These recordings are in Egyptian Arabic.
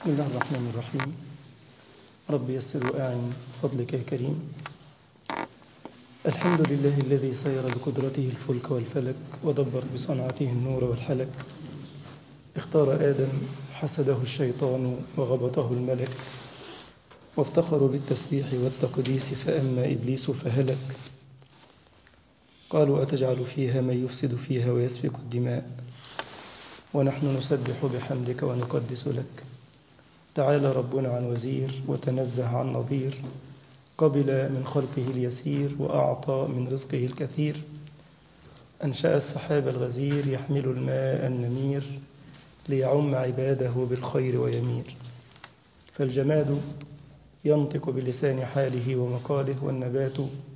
بسم الله الرحمن الرحيم رب يسر وأعن فضلك يا كريم الحمد لله الذي سير بقدرته الفلك والفلك ودبر بصنعته النور والحلك اختار آدم حسده الشيطان وغبطه الملك وافتخروا بالتسبيح والتقديس فأما إبليس فهلك قالوا أتجعل فيها من يفسد فيها ويسفك الدماء ونحن نسبح بحمدك ونقدس لك تعالى ربنا عن وزير وتنزه عن نظير قبل من خلقه اليسير وأعطى من رزقه الكثير أنشأ السحاب الغزير يحمل الماء النمير ليعم عباده بالخير ويمير فالجماد ينطق بلسان حاله ومقاله والنبات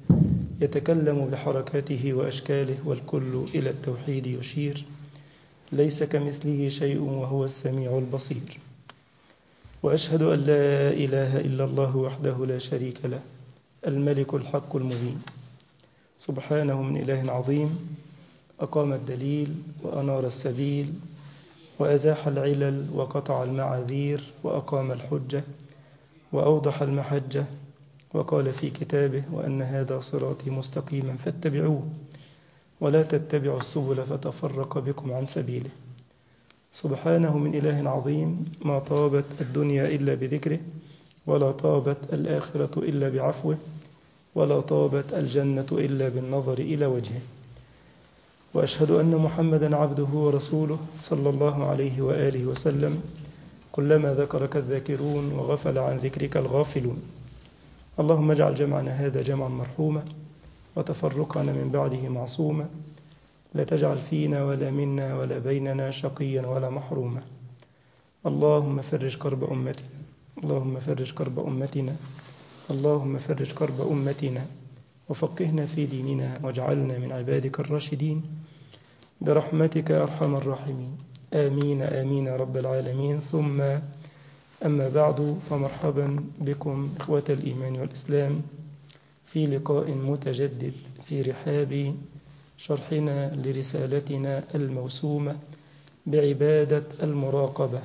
يتكلم بحركاته وأشكاله والكل إلى التوحيد يشير ليس كمثله شيء وهو السميع البصير وأشهد أن لا إله إلا الله وحده لا شريك له الملك الحق المبين سبحانه من إله عظيم أقام الدليل وأنار السبيل وأزاح العلل وقطع المعاذير وأقام الحجة وأوضح المحجة وقال في كتابه وأن هذا صراطي مستقيما فاتبعوه ولا تتبعوا السبل فتفرق بكم عن سبيله سبحانه من إله عظيم ما طابت الدنيا إلا بذكره ولا طابت الآخرة إلا بعفوه ولا طابت الجنة إلا بالنظر إلى وجهه وأشهد أن محمدا عبده ورسوله صلى الله عليه وآله وسلم كلما ذكرك الذاكرون وغفل عن ذكرك الغافلون اللهم اجعل جمعنا هذا جمعا مرحوما وتفرقنا من بعده معصوما لا تجعل فينا ولا منا ولا بيننا شقيا ولا محروما اللهم فرج كرب أمتنا اللهم فرج كرب أمتنا اللهم فرج كرب أمتنا وفقهنا في ديننا واجعلنا من عبادك الراشدين برحمتك أرحم الراحمين آمين آمين رب العالمين ثم أما بعد فمرحبا بكم إخوة الإيمان والإسلام في لقاء متجدد في رحاب شرحنا لرسالتنا الموسومة بعبادة المراقبة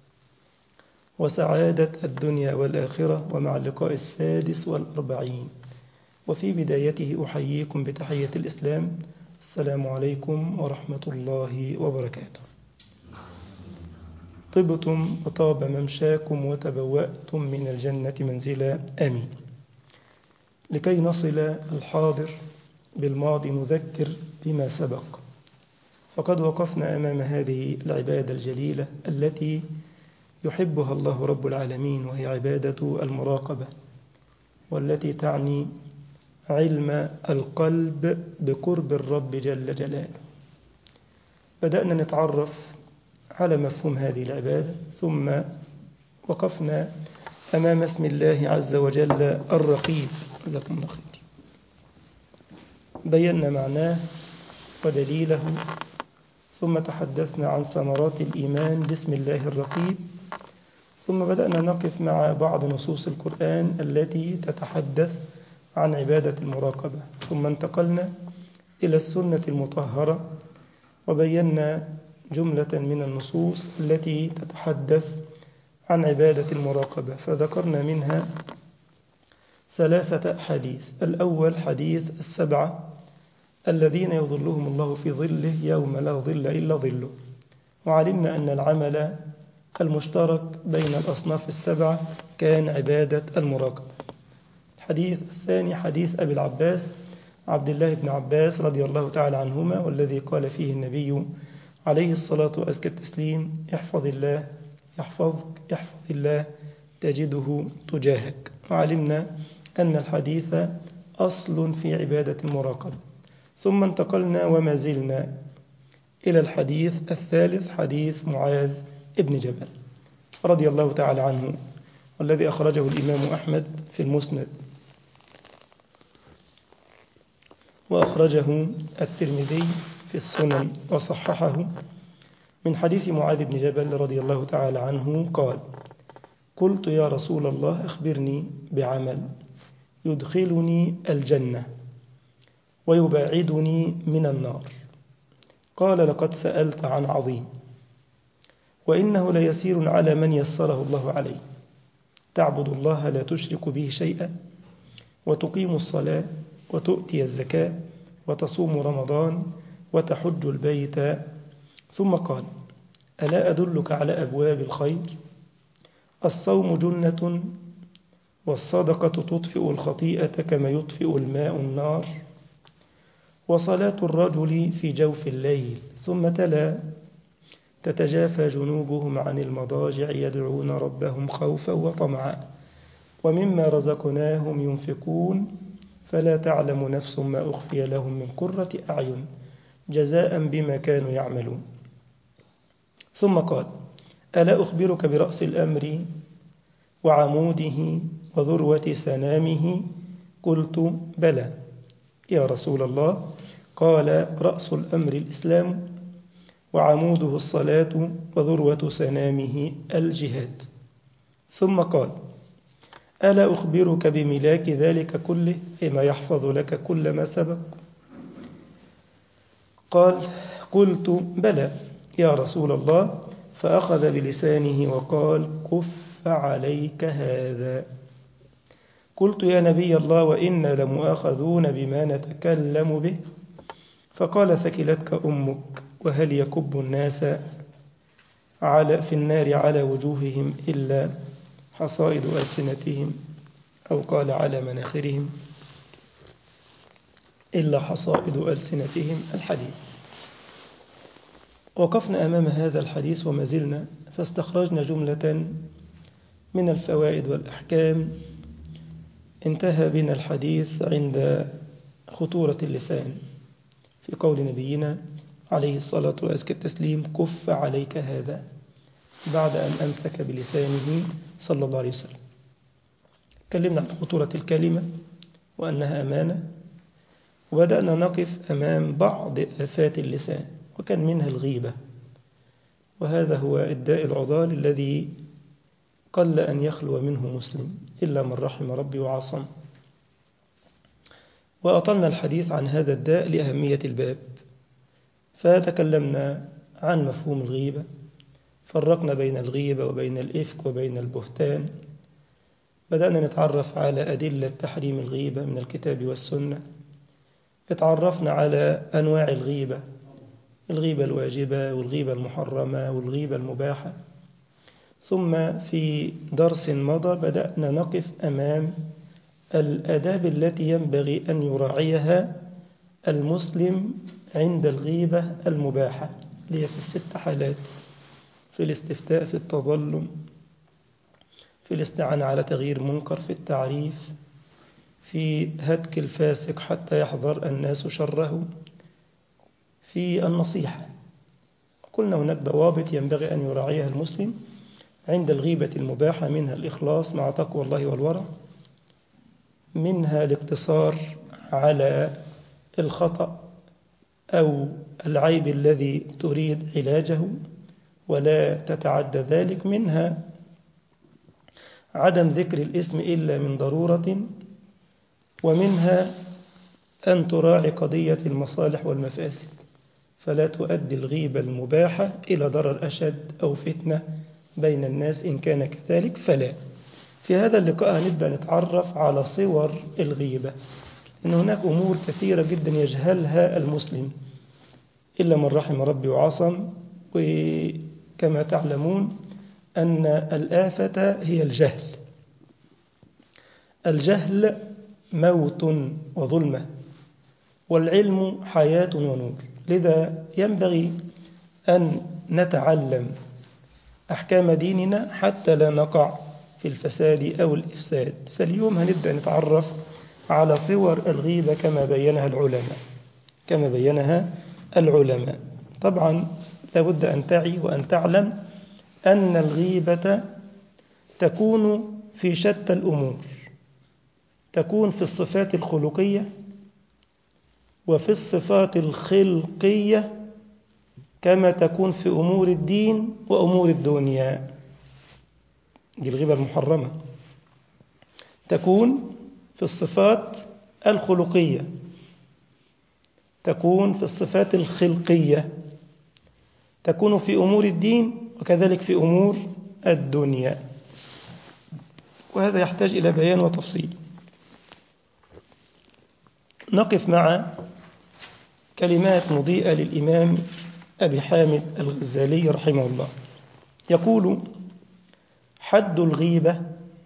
وسعادة الدنيا والآخرة ومع اللقاء السادس والأربعين وفي بدايته أحييكم بتحية الإسلام السلام عليكم ورحمة الله وبركاته طبتم وطاب ممشاكم وتبوأتم من الجنة منزلا آمين لكي نصل الحاضر بالماضي نذكر بما سبق فقد وقفنا أمام هذه العبادة الجليلة التي يحبها الله رب العالمين وهي عبادة المراقبة والتي تعني علم القلب بقرب الرب جل جلاله بدأنا نتعرف على مفهوم هذه العبادة ثم وقفنا أمام اسم الله عز وجل الرقيب جزاكم الله خير بينا معناه ودليله ثم تحدثنا عن ثمرات الإيمان باسم الله الرقيب ثم بدأنا نقف مع بعض نصوص القرآن التي تتحدث عن عبادة المراقبة ثم انتقلنا إلى السنة المطهرة وبينا جملة من النصوص التي تتحدث عن عبادة المراقبة فذكرنا منها ثلاثة أحاديث الأول حديث السبعة الذين يظلهم الله في ظله يوم لا ظل إلا ظله وعلمنا أن العمل المشترك بين الأصناف السبعة كان عبادة المراقبة الحديث الثاني حديث أبي العباس عبد الله بن عباس رضي الله تعالى عنهما والذي قال فيه النبي عليه الصلاة وأزكى التسليم احفظ الله يحفظك احفظ الله تجده تجاهك وعلمنا أن الحديث أصل في عبادة المراقبة ثم انتقلنا وما زلنا إلى الحديث الثالث حديث معاذ ابن جبل رضي الله تعالى عنه والذي أخرجه الإمام أحمد في المسند وأخرجه الترمذي في السنن وصححه من حديث معاذ بن جبل رضي الله تعالى عنه قال قلت يا رسول الله أخبرني بعمل يدخلني الجنة ويبعدني من النار قال لقد سألت عن عظيم وإنه ليسير على من يسره الله عليه تعبد الله لا تشرك به شيئا وتقيم الصلاة وتؤتي الزكاة وتصوم رمضان وتحج البيت ثم قال ألا أدلك على أبواب الخير الصوم جنة والصدقة تطفئ الخطيئة كما يطفئ الماء النار وصلاة الرجل في جوف الليل ثم تلا تتجافى جنوبهم عن المضاجع يدعون ربهم خوفا وطمعا ومما رزقناهم ينفقون فلا تعلم نفس ما أخفي لهم من قرة أعين جزاء بما كانوا يعملون ثم قال ألا أخبرك برأس الأمر وعموده وذروة سنامه قلت بلى يا رسول الله قال رأس الأمر الإسلام وعموده الصلاة وذروة سنامه الجهاد ثم قال ألا أخبرك بملاك ذلك كله حين يحفظ لك كل ما سبق قال قلت بلى يا رسول الله فأخذ بلسانه وقال كف عليك هذا قلت يا نبي الله وإنا لمؤاخذون بما نتكلم به فقال ثكلتك أمك وهل يكب الناس على في النار على وجوههم إلا حصائد ألسنتهم أو قال على مناخرهم إلا حصائد ألسنتهم الحديث وقفنا أمام هذا الحديث وما زلنا فاستخرجنا جملة من الفوائد والأحكام انتهى بنا الحديث عند خطورة اللسان في قول نبينا عليه الصلاة وأزكى التسليم كف عليك هذا بعد أن أمسك بلسانه صلى الله عليه وسلم تكلمنا عن خطورة الكلمة وأنها أمانة وبدأنا نقف أمام بعض آفات اللسان وكان منها الغيبة وهذا هو الداء العضال الذي قل أن يخلو منه مسلم إلا من رحم ربي وعصم وأطلنا الحديث عن هذا الداء لأهمية الباب فتكلمنا عن مفهوم الغيبة فرقنا بين الغيبة وبين الإفك وبين البهتان بدأنا نتعرف على أدلة تحريم الغيبة من الكتاب والسنة اتعرفنا على أنواع الغيبة الغيبة الواجبة والغيبة المحرمة والغيبة المباحة ثم في درس مضى بدأنا نقف أمام الآداب التي ينبغي أن يراعيها المسلم عند الغيبة المباحة اللي هي في الست حالات في الاستفتاء في التظلم في الاستعانة على تغيير منكر في التعريف في هتك الفاسق حتى يحذر الناس شره في النصيحة قلنا هناك ضوابط ينبغي أن يراعيها المسلم عند الغيبة المباحة منها الإخلاص مع تقوى الله والورع منها الاقتصار على الخطأ أو العيب الذي تريد علاجه ولا تتعدى ذلك منها عدم ذكر الاسم إلا من ضرورة ومنها أن تراعي قضية المصالح والمفاسد فلا تؤدي الغيبة المباحة إلى ضرر أشد أو فتنة بين الناس إن كان كذلك فلا في هذا اللقاء هنبدأ نتعرف على صور الغيبة إن هناك أمور كثيرة جدا يجهلها المسلم إلا من رحم ربي وعصم وكما تعلمون أن الآفة هي الجهل الجهل موت وظلمة والعلم حياة ونور لذا ينبغي أن نتعلم أحكام ديننا حتى لا نقع في الفساد أو الإفساد فاليوم هنبدأ نتعرف على صور الغيبة كما بينها العلماء كما بينها العلماء طبعا لابد أن تعي وأن تعلم أن الغيبة تكون في شتى الأمور تكون في الصفات الخلقية وفي الصفات الخلقية كما تكون في أمور الدين وأمور الدنيا دي الغيبة المحرمة تكون في الصفات الخلقية تكون في الصفات الخلقية تكون في أمور الدين وكذلك في أمور الدنيا وهذا يحتاج إلى بيان وتفصيل نقف مع كلمات مضيئة للإمام أبي حامد الغزالي رحمه الله يقول حد الغيبة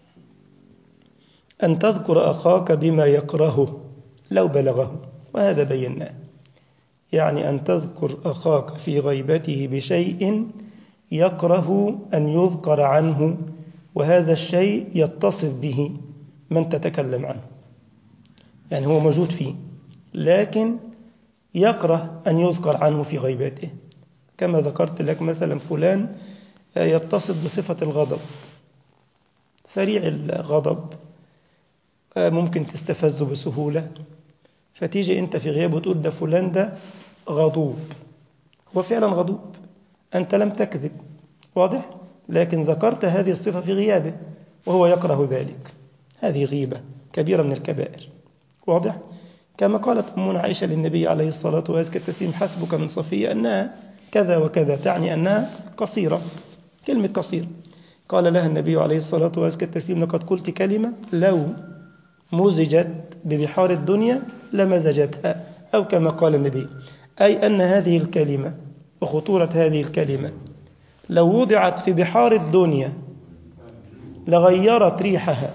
أن تذكر أخاك بما يكرهه لو بلغه وهذا بيناه يعني أن تذكر أخاك في غيبته بشيء يكره أن يذكر عنه وهذا الشيء يتصف به من تتكلم عنه يعني هو موجود فيه لكن يكره أن يذكر عنه في غيبته كما ذكرت لك مثلا فلان يتصف بصفة الغضب سريع الغضب ممكن تستفزه بسهولة فتيجي أنت في غيابه وتقول ده فلان ده غضوب هو فعلا غضوب أنت لم تكذب واضح لكن ذكرت هذه الصفة في غيابه وهو يكره ذلك هذه غيبة كبيرة من الكبائر واضح كما قالت أمنا عائشة للنبي عليه الصلاة وأزكى التسليم حسبك من صفية أنها كذا وكذا تعني أنها قصيرة كلمة قصيرة قال لها النبي عليه الصلاة وأزكى التسليم لقد قلت كلمة لو مزجت ببحار الدنيا لمزجتها أو كما قال النبي أي أن هذه الكلمة وخطورة هذه الكلمة لو وضعت في بحار الدنيا لغيرت ريحها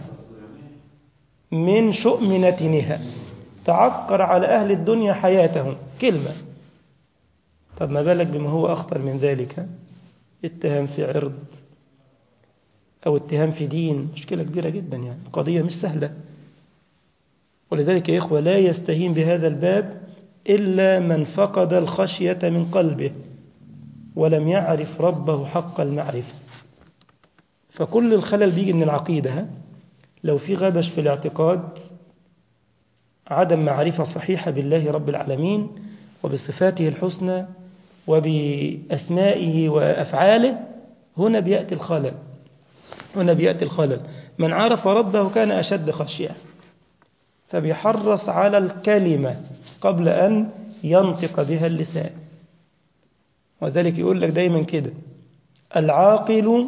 من شؤم نتنها تعكر على أهل الدنيا حياتهم كلمة طب ما بالك بما هو أخطر من ذلك اتهام في عرض أو اتهام في دين مشكلة كبيرة جدا يعني قضية مش سهلة ولذلك يا إخوة لا يستهين بهذا الباب إلا من فقد الخشية من قلبه ولم يعرف ربه حق المعرفة فكل الخلل بيجي من العقيدة لو في غبش في الاعتقاد عدم معرفة صحيحة بالله رب العالمين وبصفاته الحسنى وبأسمائه وأفعاله هنا بيأتي الخلل هنا بيأتي الخلل من عرف ربه كان أشد خشية فبيحرص على الكلمة قبل أن ينطق بها اللسان وذلك يقول لك دايما كده العاقل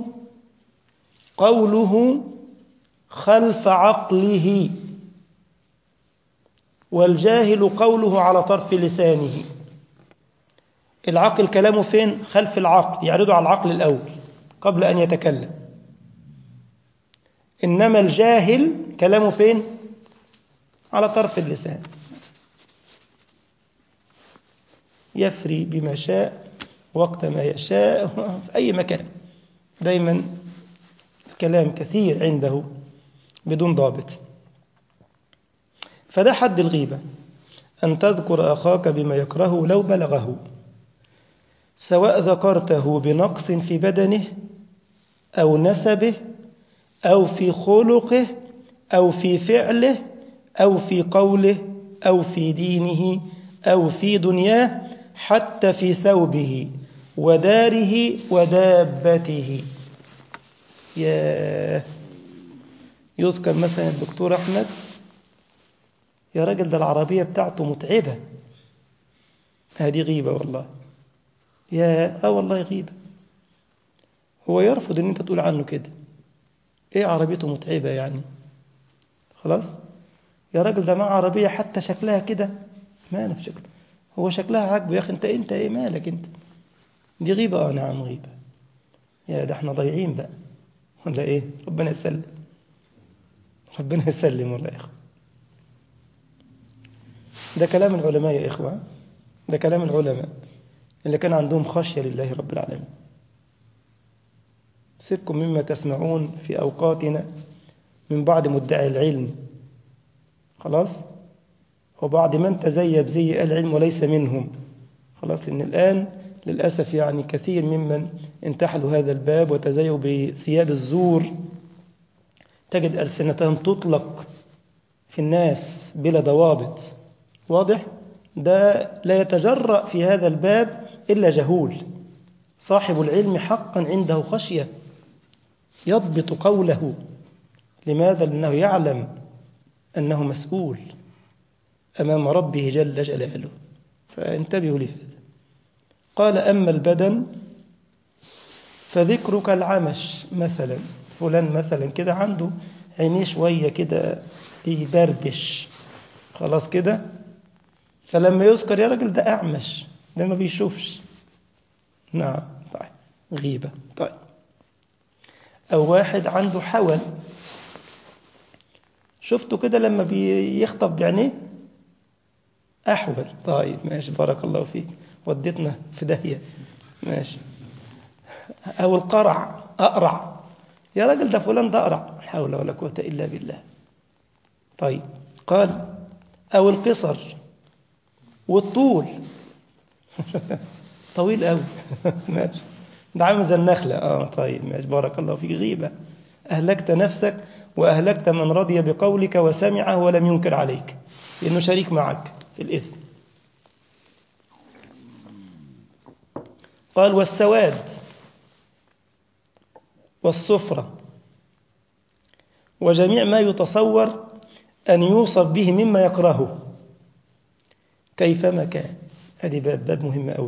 قوله خلف عقله والجاهل قوله على طرف لسانه العقل كلامه فين خلف العقل يعرضه على العقل الأول قبل أن يتكلم إنما الجاهل كلامه فين على طرف اللسان يفري بما شاء وقت ما يشاء في أي مكان دايما كلام كثير عنده بدون ضابط فده حد الغيبة أن تذكر أخاك بما يكره لو بلغه سواء ذكرته بنقص في بدنه أو نسبه أو في خلقه أو في فعله أو في قوله أو في دينه أو في دنياه حتى في ثوبه وداره ودابته يا يذكر مثلا الدكتور أحمد يا راجل ده العربية بتاعته متعبة هذه غيبة والله يا اه والله غيبة هو يرفض ان انت تقول عنه كده ايه عربيته متعبة يعني خلاص يا راجل ده معاه عربية حتى شكلها كده ما انا في شكل هو شكلها عاجبه يا اخي انت انت ايه مالك انت دي غيبة اه نعم غيبة يا ده احنا ضايعين بقى ولا ايه ربنا يسلم ربنا يسلم والله يا اخوة ده كلام العلماء يا إخوة ده كلام العلماء اللي كان عندهم خشية لله رب العالمين سيبكم مما تسمعون في أوقاتنا من بعض مدعي العلم خلاص وبعض من تزيب زي العلم وليس منهم خلاص لأن الآن للأسف يعني كثير ممن انتحلوا هذا الباب وتزيوا بثياب الزور تجد ألسنتهم تطلق في الناس بلا ضوابط واضح ده لا يتجرأ في هذا الباب إلا جهول صاحب العلم حقا عنده خشية يضبط قوله لماذا؟ لأنه يعلم أنه مسؤول أمام ربه جل جلاله فانتبهوا لهذا قال أما البدن فذكرك العمش مثلا فلان مثلا كده عنده عينيه شوية كده يبربش خلاص كده فلما يذكر يا راجل ده أعمش ده ما بيشوفش نعم طيب غيبة طيب أو واحد عنده حول شفته كده لما بيخطف بعينيه أحول طيب ماشي بارك الله فيك وديتنا في داهية ماشي أو القرع أقرع يا راجل ده فلان ده أقرع حول ولا قوة إلا بالله طيب قال أو القصر والطول طويل قوي ماشي ده عامل زي النخلة اه طيب ماشي بارك الله فيك غيبة أهلكت نفسك وأهلكت من رضي بقولك وسمعه ولم ينكر عليك لأنه شريك معك في الإثم قال والسواد والصفرة وجميع ما يتصور أن يوصف به مما يكرهه كيفما كان هذه باب باب مهم قوي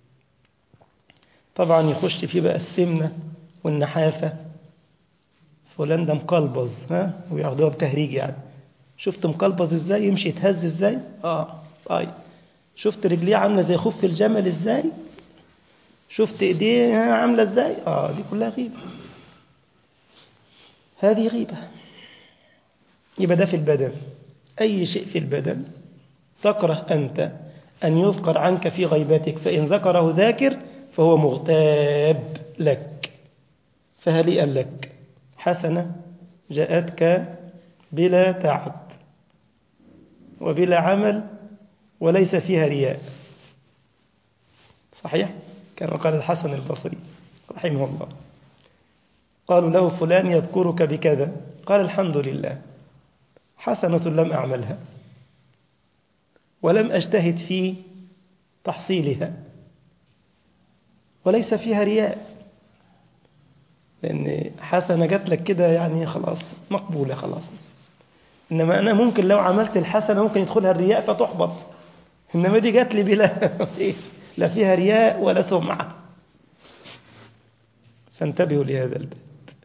طبعا يخش فيه بقى السمنة والنحافة فلان ده مقلبظ ها وياخدوها بتهريج يعني شفت مقلبظ ازاي يمشي يتهز ازاي اه طيب شفت رجليه عامله زي خف الجمل ازاي شفت ايديه عامله ازاي اه دي كلها غيبه هذه غيبه يبقى ده في البدن اي شيء في البدن تكره انت ان يذكر عنك في غيبتك فان ذكره ذاكر فهو مغتاب لك فهنيئا لك حسنه جاءتك بلا تعب وبلا عمل وليس فيها رياء صحيح كما قال الحسن البصري رحمه الله قالوا له فلان يذكرك بكذا قال الحمد لله حسنة لم أعملها ولم أجتهد في تحصيلها وليس فيها رياء لأن حسنة جات لك كده يعني خلاص مقبولة خلاص إنما أنا ممكن لو عملت الحسنة ممكن يدخلها الرياء فتحبط إنما دي جات لي بلا لا فيها رياء ولا سمعة فانتبهوا لهذا الباب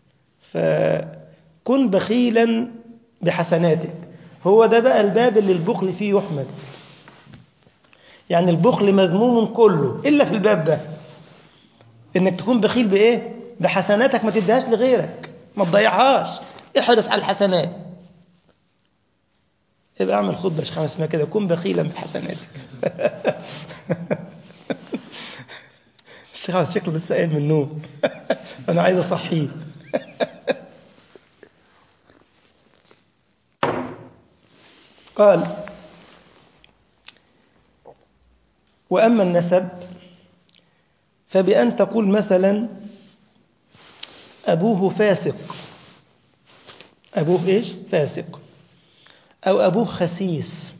فكن بخيلا بحسناتك هو ده بقى الباب اللي البخل فيه يحمد يعني البخل مذموم كله إلا في الباب ده إنك تكون بخيل بإيه بحسناتك ما تديهاش لغيرك ما تضيعهاش احرص على الحسنات يبقى اعمل خطبة شيخ اسمها كده كن بخيلا بحسناتك الشيخ شكله لسه قايم من النوم انا عايز اصحيه قال واما النسب فبان تقول مثلا ابوه فاسق ابوه ايش فاسق أو أبوه خسيس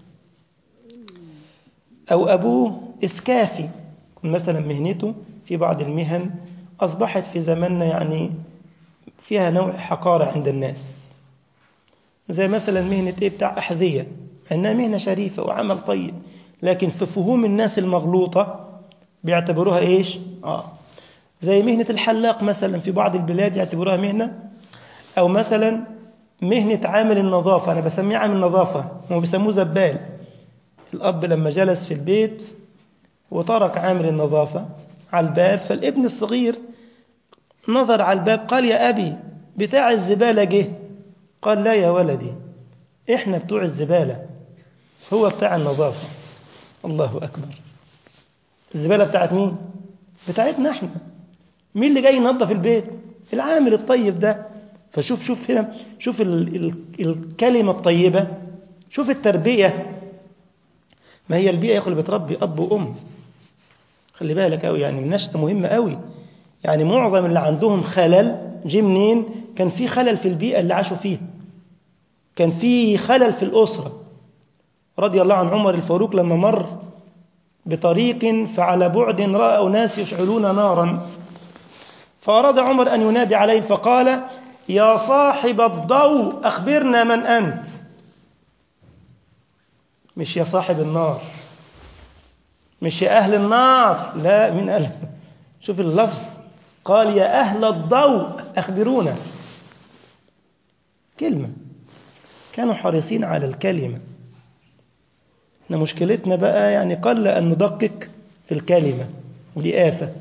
أو أبوه إسكافي مثلا مهنته في بعض المهن أصبحت في زماننا يعني فيها نوع حقارة عند الناس زي مثلا مهنة إيه بتاع أحذية إنها مهنة شريفة وعمل طيب لكن في فهوم الناس المغلوطة بيعتبروها إيش؟ آه زي مهنة الحلاق مثلا في بعض البلاد يعتبروها مهنة أو مثلا مهنة عامل النظافة أنا بسميه عامل نظافة هم بيسموه زبال الأب لما جلس في البيت وترك عامل النظافة على الباب فالابن الصغير نظر على الباب قال يا أبي بتاع الزبالة جه قال لا يا ولدي إحنا بتوع الزبالة هو بتاع النظافة الله أكبر الزبالة بتاعت مين؟ بتاعتنا إحنا مين اللي جاي ينظف البيت؟ العامل الطيب ده فشوف شوف هنا شوف ال ال الكلمة الطيبة شوف التربية ما هي البيئة يا أخي اللي بتربي أب وأم خلي بالك قوي يعني النشأة مهمة قوي يعني معظم اللي عندهم خلل جه منين كان في خلل في البيئة اللي عاشوا فيها كان في خلل في الأسرة رضي الله عن عمر الفاروق لما مر بطريق فعلى بعد رأى أناس يشعلون نارا فأراد عمر أن ينادي عليه فقال يا صاحب الضوء أخبرنا من أنت مش يا صاحب النار مش يا أهل النار لا من أهل شوف اللفظ قال يا أهل الضوء أخبرونا كلمة كانوا حريصين على الكلمة احنا مشكلتنا بقى يعني قل أن ندقق في الكلمة ودي آفة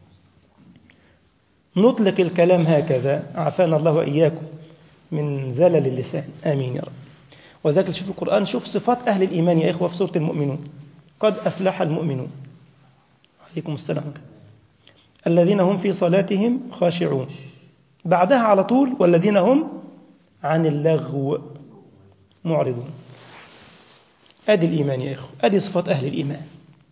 نطلق الكلام هكذا عافانا الله وإياكم من زلل اللسان آمين يا رب وذلك تشوف القرآن شوف صفات أهل الإيمان يا إخوة في سورة المؤمنون قد أفلح المؤمنون عليكم السلام الذين هم في صلاتهم خاشعون بعدها على طول والذين هم عن اللغو معرضون أدي الإيمان يا إخوة أدي صفات أهل الإيمان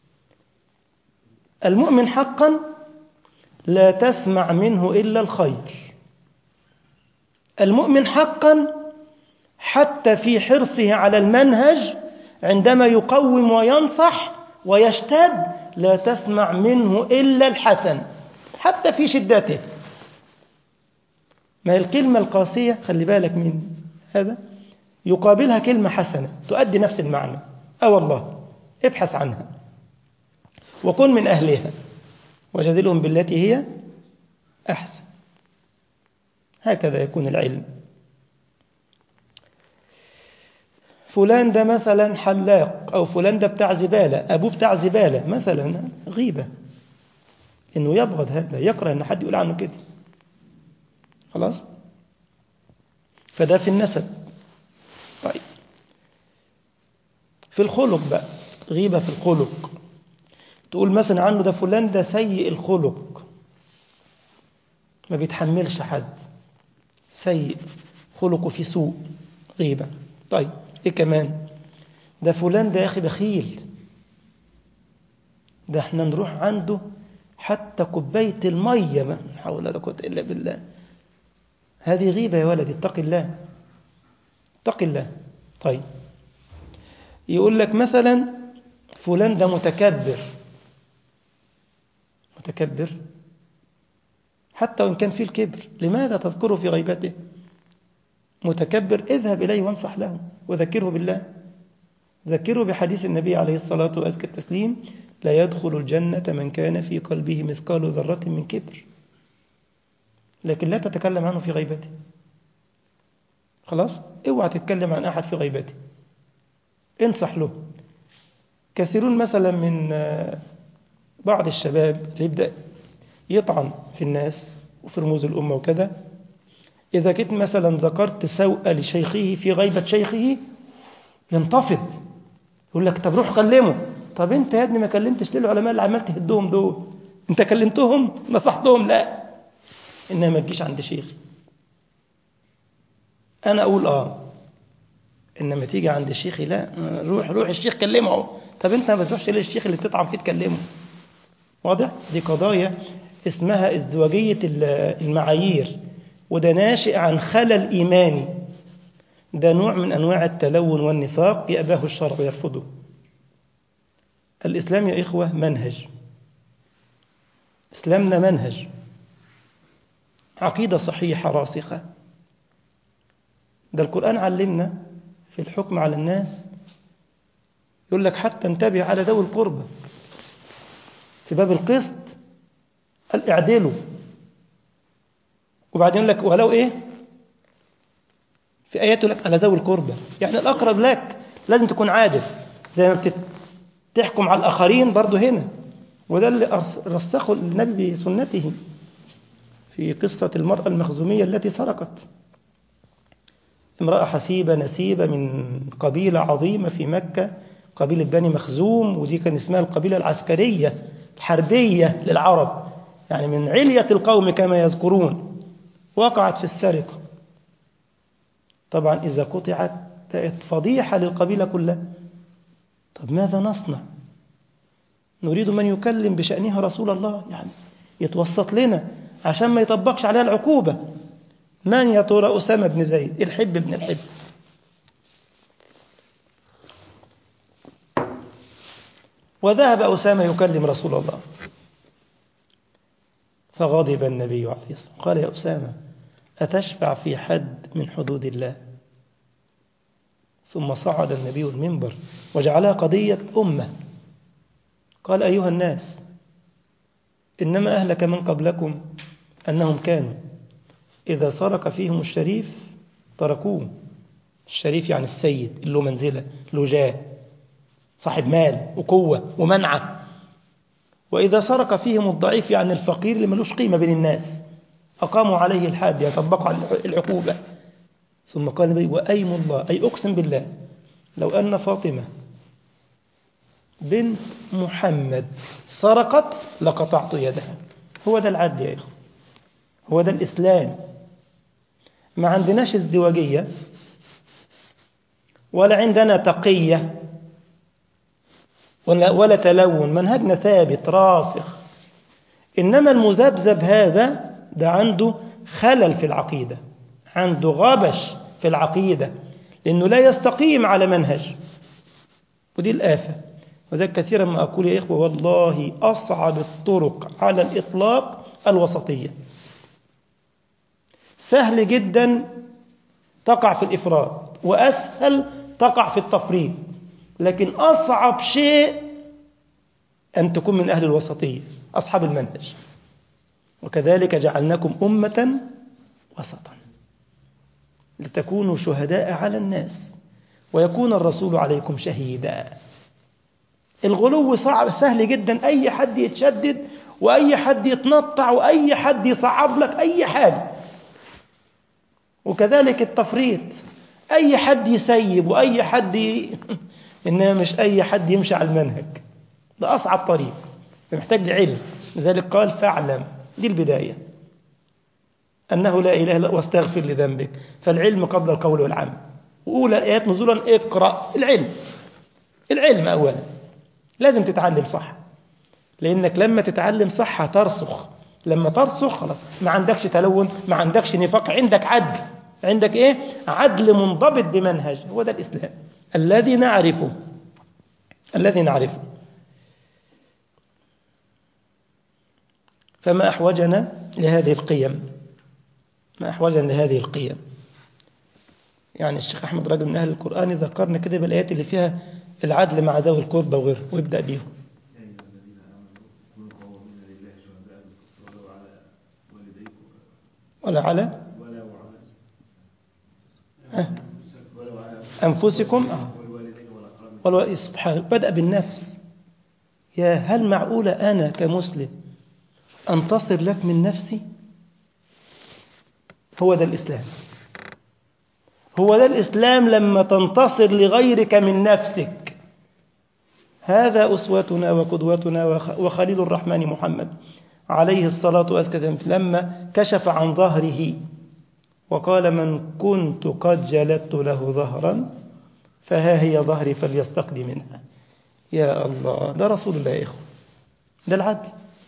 المؤمن حقا لا تسمع منه إلا الخير المؤمن حقا حتى في حرصه على المنهج عندما يقوم وينصح ويشتد لا تسمع منه إلا الحسن حتى في شدته ما هي الكلمة القاسية خلي بالك من هذا يقابلها كلمة حسنة تؤدي نفس المعنى أه والله ابحث عنها وكن من أهلها وجادلهم بالتي هي أحسن هكذا يكون العلم فلان ده مثلا حلاق أو فلان ده بتاع زبالة أبوه بتاع زبالة مثلا غيبة إنه يبغض هذا يكره إن حد يقول عنه كده خلاص فده في النسب طيب في الخلق بقى غيبة في الخلق تقول مثلا عنه ده فلان ده سيء الخلق ما بيتحملش حد سيء خلقه في سوء غيبة طيب ايه كمان ده فلان ده يا اخي بخيل ده احنا نروح عنده حتى كوباية المية ما حول ولا قوة إلا بالله هذه غيبة يا ولدي اتق الله اتق الله طيب يقول لك مثلا فلان ده متكبر متكبر حتى وإن كان فيه الكبر لماذا تذكره في غيبته متكبر اذهب إليه وانصح له وذكره بالله ذكره بحديث النبي عليه الصلاة وأزكى التسليم لا يدخل الجنة من كان في قلبه مثقال ذرة من كبر لكن لا تتكلم عنه في غيبته خلاص اوعى تتكلم عن أحد في غيبته انصح له كثيرون مثلا من بعض الشباب اللي يبدأ يطعن في الناس وفي رموز الأمة وكذا إذا كنت مثلا ذكرت سوء لشيخه في غيبة شيخه ينتفض يقول لك طب روح كلمه طب انت يا ابني ما كلمتش ليه العلماء اللي عمال تهدهم دول انت كلمتهم نصحتهم لا انها ما تجيش عند شيخي انا اقول اه انما تيجي عند شيخي لا روح روح الشيخ كلمه طب انت ما بتروحش ليه الشيخ اللي بتطعن فيه تكلمه واضح دي قضايا اسمها ازدواجيه المعايير وده ناشئ عن خلل ايماني ده نوع من انواع التلون والنفاق يأباه الشرع ويرفضه الاسلام يا اخوه منهج اسلامنا منهج عقيده صحيحه راسخه ده القران علمنا في الحكم على الناس يقول لك حتى انتبه على ذوي القربى في باب القسط قال اعدلوا وبعدين لك ولو ايه في اياته لك على ذوي القربى يعني الاقرب لك لازم تكون عادل زي ما بتحكم على الاخرين برضه هنا وده اللي رسخه النبي بسنته في قصة المرأة المخزومية التي سرقت امرأة حسيبة نسيبة من قبيلة عظيمة في مكة قبيلة بني مخزوم ودي كان اسمها القبيلة العسكرية الحربية للعرب يعني من علية القوم كما يذكرون وقعت في السرقة طبعا إذا قطعت بقت فضيحة للقبيلة كلها طب ماذا نصنع نريد من يكلم بشأنها رسول الله يعني يتوسط لنا عشان ما يطبقش عليها العقوبة من يا ترى أسامة بن زيد الحب بن الحب وذهب أسامة يكلم رسول الله فغضب النبي عليه الصلاة والسلام قال يا أسامة أتشفع في حد من حدود الله ثم صعد النبي المنبر وجعلها قضية أمة قال أيها الناس إنما أهلك من قبلكم أنهم كانوا إذا سرق فيهم الشريف تركوه الشريف يعني السيد اللي له منزلة له جاه صاحب مال وقوة ومنعة وإذا سرق فيهم الضعيف يعني الفقير اللي ملوش قيمة بين الناس أقاموا عليه الحد يطبقوا العقوبة ثم قال النبي وأيم الله أي أقسم بالله لو أن فاطمة بنت محمد سرقت لقطعت يدها هو ده العدل يا إخوة هو ده الإسلام ما عندناش ازدواجية ولا عندنا تقية ولا, ولا تلون منهجنا ثابت راسخ إنما المذبذب هذا ده عنده خلل في العقيدة عنده غبش في العقيدة لأنه لا يستقيم على منهج ودي الآفة وذلك كثيرا ما أقول يا إخوة والله أصعب الطرق على الإطلاق الوسطية سهل جدا تقع في الإفراد وأسهل تقع في التفريط لكن أصعب شيء أن تكون من أهل الوسطية أصحاب المنهج وكذلك جعلناكم أمة وسطا لتكونوا شهداء على الناس ويكون الرسول عليكم شهيدا الغلو صعب سهل جدا أي حد يتشدد وأي حد يتنطع وأي حد يصعب لك أي حاجة وكذلك التفريط أي حد يسيب وأي حد ي... إنما مش أي حد يمشي على المنهج ده أصعب طريق محتاج لعلم لذلك قال فاعلم دي البداية أنه لا إله إلا واستغفر لذنبك فالعلم قبل القول والعمل وأولى الآيات نزولا اقرأ العلم العلم أولا لازم تتعلم صح لأنك لما تتعلم صح هترسخ لما ترسخ خلاص ما عندكش تلون ما عندكش نفاق عندك عدل عندك إيه عدل منضبط بمنهج هو ده الإسلام الذي نعرفه الذي نعرفه فما أحوجنا لهذه القيم ما أحوجنا لهذه القيم يعني الشيخ أحمد راجل من أهل القرآن ذكرنا كده بالآيات اللي فيها العدل مع ذوي القربى وغيره ويبدأ بيهم ولا على أنفسكم والله سبحانه بدأ بالنفس يا هل معقولة أنا كمسلم أنتصر لك من نفسي هو ده الإسلام هو ده الإسلام لما تنتصر لغيرك من نفسك هذا أسوتنا وقدوتنا وخليل الرحمن محمد عليه الصلاة والسلام لما كشف عن ظهره وقال من كنت قد جلدت له ظهرا فها هي ظهري فليستقدي منها يا الله ده رسول الله يا إخوة ده العدل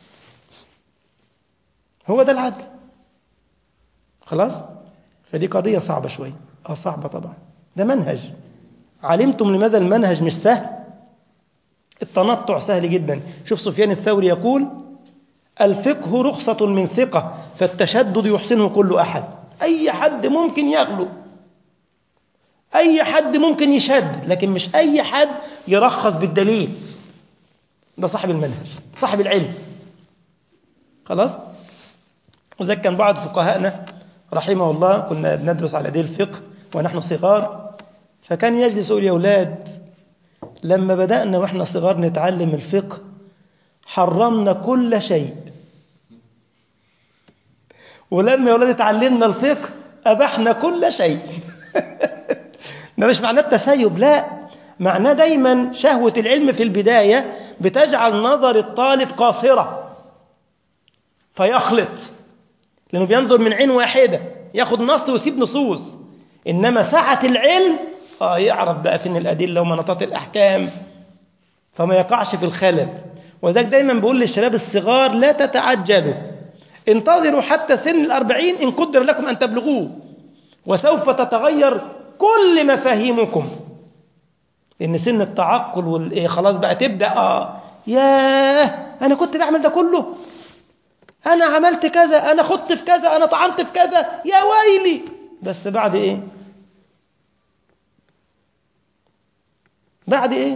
هو ده العدل خلاص فدي قضية صعبة شوية اه صعبة طبعا ده منهج علمتم لماذا المنهج مش سهل التنطع سهل جدا شوف سفيان الثوري يقول الفقه رخصة من ثقة فالتشدد يحسنه كل أحد أي حد ممكن يغلو أي حد ممكن يشد لكن مش أي حد يرخص بالدليل ده صاحب المنهج صاحب العلم خلاص وذلك كان بعض فقهائنا رحمه الله كنا بندرس على دين الفقه ونحن صغار فكان يجلس يقول يا أولاد لما بدأنا وإحنا صغار نتعلم الفقه حرمنا كل شيء ولما يا أولاد اتعلمنا الفقه أبحنا كل شيء ده مش معناه التسيب لا معناه دايما شهوة العلم في البداية بتجعل نظر الطالب قاصرة فيخلط لأنه بينظر من عين واحدة ياخد نص ويسيب نصوص إنما سعة العلم آه يعرف بقى فين الأدلة ومناطات الأحكام فما يقعش في الخلل وذلك دايما بقول للشباب الصغار لا تتعجلوا انتظروا حتى سن الأربعين إن قدر لكم أن تبلغوه وسوف تتغير كل مفاهيمكم لأن سن التعقل والإيه خلاص بقى تبدأ آه ياه أنا كنت بعمل ده كله أنا عملت كذا أنا خدت في كذا أنا طعنت في كذا يا ويلي بس بعد إيه بعد إيه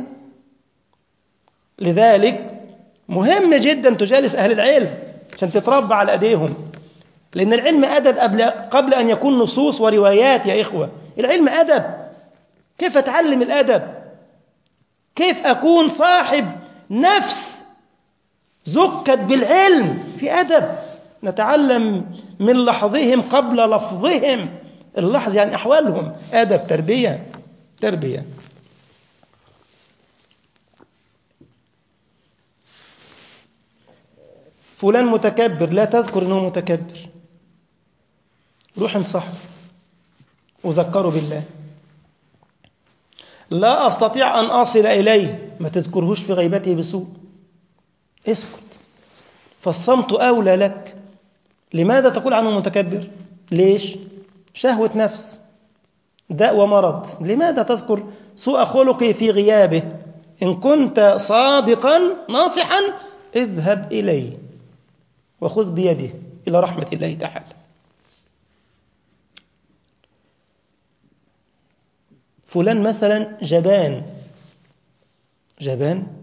لذلك مهم جدا تجالس أهل العلم عشان تتربى على أيديهم لأن العلم أدب قبل, قبل أن يكون نصوص وروايات يا إخوة العلم أدب كيف أتعلم الأدب كيف أكون صاحب نفس زكت بالعلم في أدب نتعلم من لحظهم قبل لفظهم اللحظ يعني أحوالهم أدب تربية تربية فلان متكبر لا تذكر أنه متكبر روح انصحه وذكره بالله لا أستطيع أن أصل إليه ما تذكرهوش في غيبته بسوء اسكت فالصمت أولى لك لماذا تقول عنه متكبر ليش شهوة نفس داء ومرض لماذا تذكر سوء خلقه في غيابه إن كنت صادقا ناصحا اذهب إليه وخذ بيده إلى رحمة الله تعالى فلان مثلا جبان جبان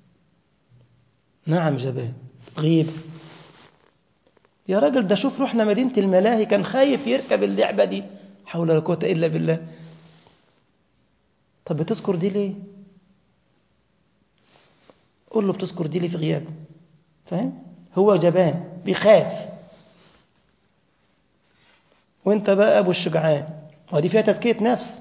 نعم جبان غيب يا راجل ده شوف رحنا مدينة الملاهي كان خايف يركب اللعبة دي حول ولا قوة إلا بالله طب بتذكر دي ليه قول له بتذكر دي ليه في غيابه فاهم هو جبان بيخاف وانت بقى ابو الشجعان ودي فيها تزكية نفس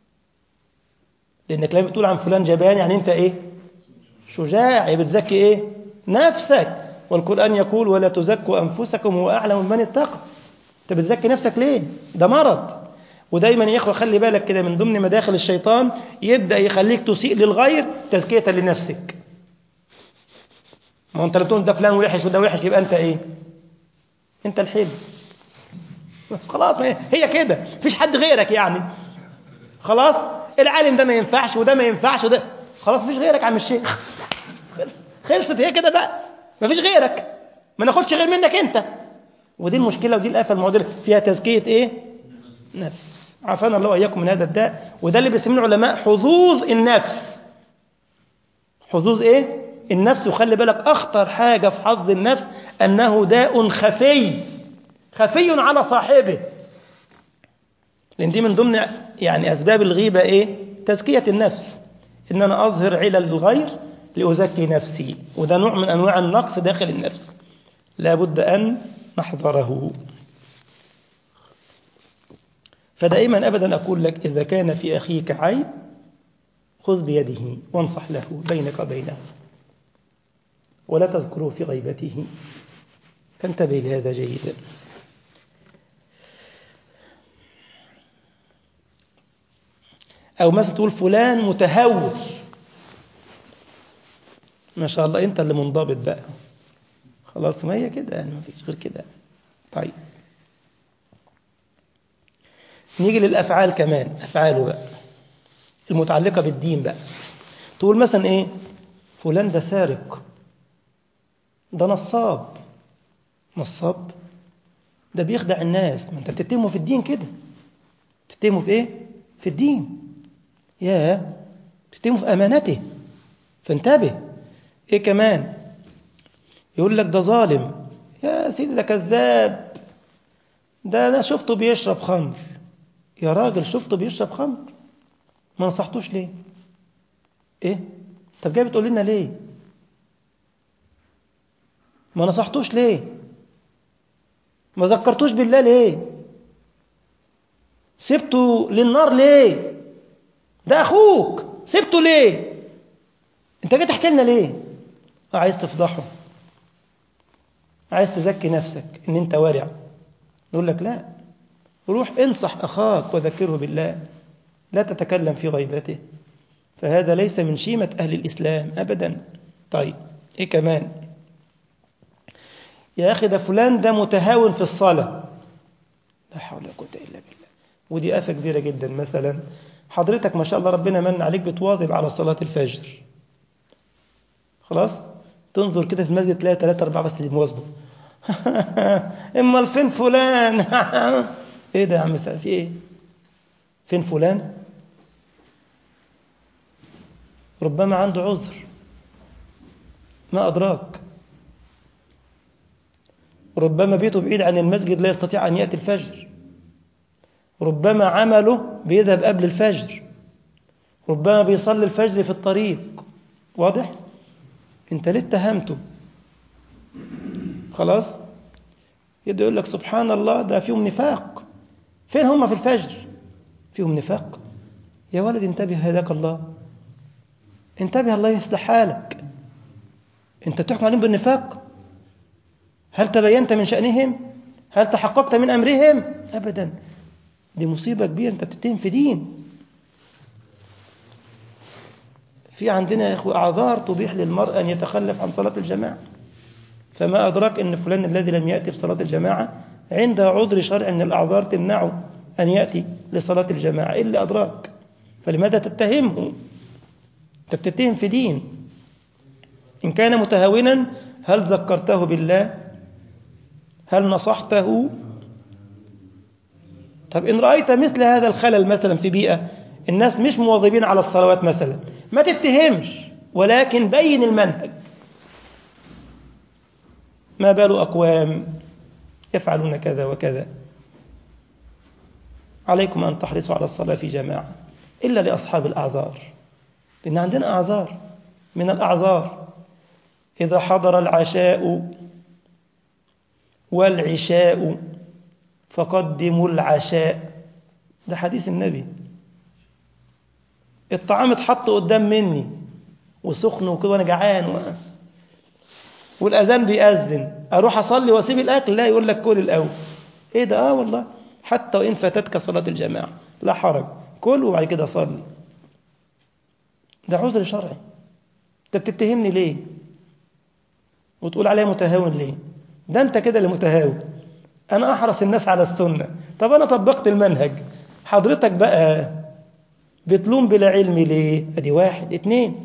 لانك لما بتقول عن فلان جبان يعني انت ايه شجاع بتزكي ايه نفسك والقرآن يقول ولا تزكوا أنفسكم هو أعلم من اتقى أنت بتزكي نفسك ليه ده مرض ودايما يا إخوة خلي بالك كده من ضمن مداخل الشيطان يبدأ يخليك تسيء للغير تزكية لنفسك ما انت لو تقول ده فلان وحش وده وحش يبقى انت ايه انت الحلو خلاص ما هي كده مفيش حد غيرك يعني خلاص العالم ده ما ينفعش وده ما ينفعش وده خلاص مفيش غيرك عم الشيخ خلصت خلصت هي كده بقى مفيش غيرك ما ناخدش غير منك انت ودي المشكله ودي الافه المعضله فيها تزكيه ايه نفس عافانا الله واياكم من هذا الداء وده اللي بيسميه العلماء حظوظ النفس حظوظ ايه النفس وخلي بالك اخطر حاجه في حظ النفس انه داء خفي خفي على صاحبه لان دي من ضمن يعني اسباب الغيبه ايه تزكيه النفس ان انا اظهر علل الغير لأزكي نفسي وده نوع من أنواع النقص داخل النفس لا بد أن نحذره فدائما أبدا أقول لك إذا كان في أخيك عيب خذ بيده وانصح له بينك وبينه ولا تذكره في غيبته فانتبه لهذا جيدا أو مثلا تقول فلان متهور ما شاء الله انت اللي منضبط بقى خلاص ما هي كده يعني ما فيش غير كده طيب نيجي للافعال كمان افعاله بقى المتعلقه بالدين بقى تقول مثلا ايه فلان ده سارق ده نصاب نصاب ده بيخدع الناس ما انت بتتهمه في الدين كده بتتهمه في ايه في الدين يا بتتهمه في امانته فانتبه ايه كمان يقول لك ده ظالم يا سيدي ده كذاب ده انا شفته بيشرب خمر يا راجل شفته بيشرب خمر ما نصحتوش ليه ايه طب جاي بتقول لنا ليه ما نصحتوش ليه ما ذكرتوش بالله ليه سبته للنار ليه ده اخوك سبته ليه انت جاي تحكي لنا ليه عايز تفضحه عايز تزكي نفسك ان انت وارع نقول لك لا روح انصح اخاك وذكره بالله لا تتكلم في غيبته فهذا ليس من شيمة أهل الإسلام أبدا طيب إيه كمان يا أخي ده فلان ده متهاون في الصلاة لا حول ولا قوة إلا بالله ودي آفة كبيرة جدا مثلا حضرتك ما شاء الله ربنا من عليك بتواظب على صلاة الفجر خلاص تنظر كده في المسجد تلاقي ثلاثة أربعة بس اللي مواظبوا امال فين فلان ايه ده يا عم في ايه فين فلان ربما عنده عذر ما أدراك ربما بيته بعيد عن المسجد لا يستطيع أن يأتي الفجر ربما عمله بيذهب قبل الفجر ربما بيصلي الفجر في الطريق واضح؟ انت ليه اتهمته خلاص يبدأ يقول لك سبحان الله ده فيهم نفاق فين هم في الفجر فيهم نفاق يا ولد انتبه هداك الله انتبه الله يصلح حالك انت تحكم عليهم بالنفاق هل تبينت من شأنهم هل تحققت من أمرهم أبدا دي مصيبة كبيرة انت بتتهم في دين في عندنا يا إخوة أعذار تبيح للمرء أن يتخلف عن صلاة الجماعة فما أدراك أن فلان الذي لم يأتي في صلاة الجماعة عنده عذر شرعي من الأعذار تمنعه أن يأتي لصلاة الجماعة إيه اللي أدراك فلماذا تتهمه أنت بتتهم في دين إن كان متهاونا هل ذكرته بالله هل نصحته طب إن رأيت مثل هذا الخلل مثلا في بيئة الناس مش مواظبين على الصلوات مثلا ما تتهمش ولكن بين المنهج ما بال أقوام يفعلون كذا وكذا عليكم أن تحرصوا على الصلاة في جماعة إلا لأصحاب الأعذار لأن عندنا أعذار من الأعذار إذا حضر العشاء والعشاء فقدموا العشاء ده حديث النبي الطعام اتحط قدام مني وسخن وكده وانا جعان و... والاذان بيأذن اروح اصلي واسيب الاكل لا يقول لك كل الاول ايه ده اه والله حتى وان فاتتك صلاه الجماعه لا حرج كل وبعد كده صلي ده عذر شرعي انت بتتهمني ليه وتقول عليا متهاون ليه ده انت كده اللي متهاون انا احرص الناس على السنه طب انا طبقت المنهج حضرتك بقى بتلوم بلا علم ليه ادي واحد اتنين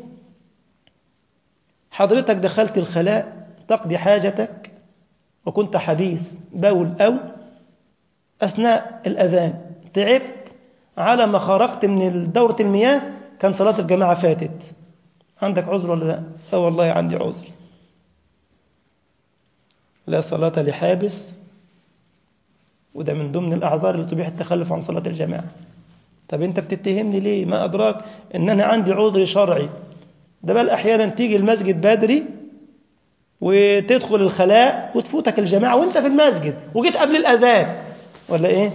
حضرتك دخلت الخلاء تقضي حاجتك وكنت حبيس بول أو أثناء الأذان تعبت على ما خرجت من دورة المياه كان صلاة الجماعة فاتت عندك عذر ولا لا؟ لا والله عندي عذر لا صلاة لحابس وده من ضمن الأعذار اللي تبيح التخلف عن صلاة الجماعة طب أنت بتتهمني ليه؟ ما أدراك إن أنا عندي عذر شرعي ده بل أحيانا تيجي المسجد بدري وتدخل الخلاء وتفوتك الجماعة وانت في المسجد وجيت قبل الأذان ولا إيه؟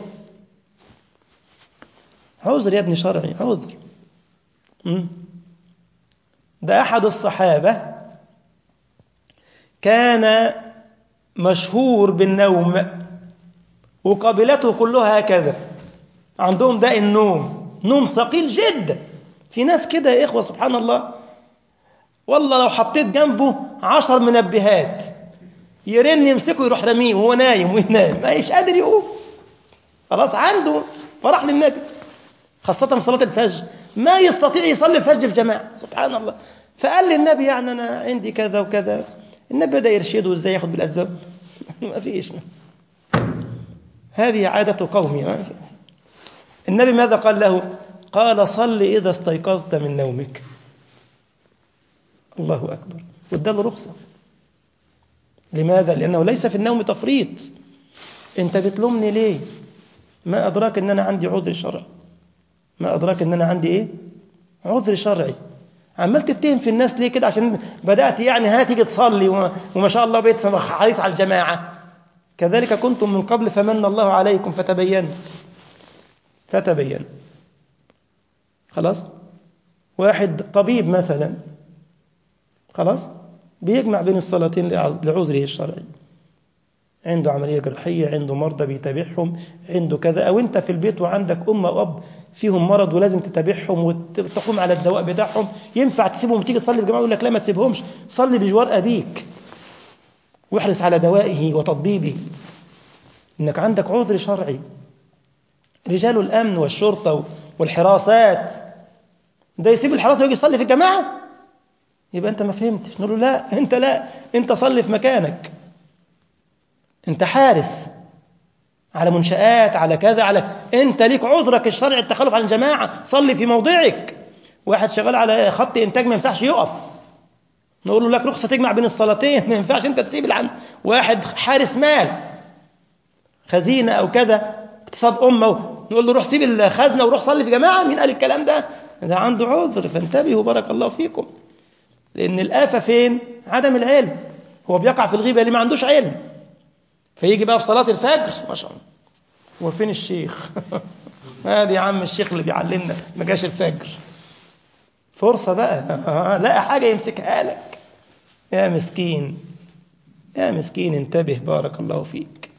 عذر يا ابني شرعي عذر ده أحد الصحابة كان مشهور بالنوم وقابلته كلها هكذا عندهم داء النوم نوم ثقيل جدا في ناس كده يا إخوة سبحان الله والله لو حطيت جنبه عشر منبهات يرن يمسكه يروح رميه وهو نايم وينام مش قادر يقوم خلاص عنده فرح للنبي خاصة في صلاة الفجر ما يستطيع يصلي الفجر في جماعة سبحان الله فقال للنبي يعني أنا عندي كذا وكذا النبي بدأ يرشده ازاي ياخد بالأسباب ما فيش هذه عادة قومي ما في. النبي ماذا قال له قال صل إذا استيقظت من نومك الله أكبر واداله رخصة لماذا؟ لأنه ليس في النوم تفريط أنت بتلومني ليه؟ ما أدراك أن أنا عندي عذر شرعي ما أدراك أن أنا عندي إيه؟ عذر شرعي عمال تتهم في الناس ليه كده عشان بدأت يعني ها تيجي تصلي وما شاء الله بقيت حريص على الجماعة كذلك كنتم من قبل فمن الله عليكم فتبينوا فتبينوا خلاص واحد طبيب مثلا خلاص بيجمع بين الصلاتين لعذره الشرعي عنده عملية جراحية عنده مرضى بيتابعهم عنده كذا أو أنت في البيت وعندك أم أو أب فيهم مرض ولازم تتابعهم وتقوم على الدواء بتاعهم ينفع تسيبهم وتيجي تصلي في الجماعة يقول لك لا ما تسيبهمش صلي بجوار أبيك واحرص على دوائه وتطبيبه إنك عندك عذر شرعي رجال الأمن والشرطة والحراسات ده يسيب الحراسة ويجي يصلي في الجماعة يبقى أنت ما فهمتش نقول له لا أنت لا أنت صلي في مكانك أنت حارس على منشآت على كذا على أنت ليك عذرك الشرعي التخلف عن الجماعة صلي في موضعك واحد شغال على خط إنتاج ما ينفعش يقف نقول له لك رخصة تجمع بين الصلاتين ما ينفعش أنت تسيب العن واحد حارس مال خزينة أو كذا اقتصاد أمة نقول له روح سيب الخزنة وروح صلي في جماعة مين قال الكلام ده ده عنده عذر فانتبهوا بارك الله فيكم لأن الآفة فين عدم العلم هو بيقع في الغيبة اللي ما عندوش علم فيجي بقى في صلاة الفجر ما شاء الله هو فين الشيخ هذا يا عم الشيخ اللي بيعلمنا ما جاش الفجر فرصة بقى لقى حاجة يمسكها لك يا مسكين يا مسكين انتبه بارك الله فيك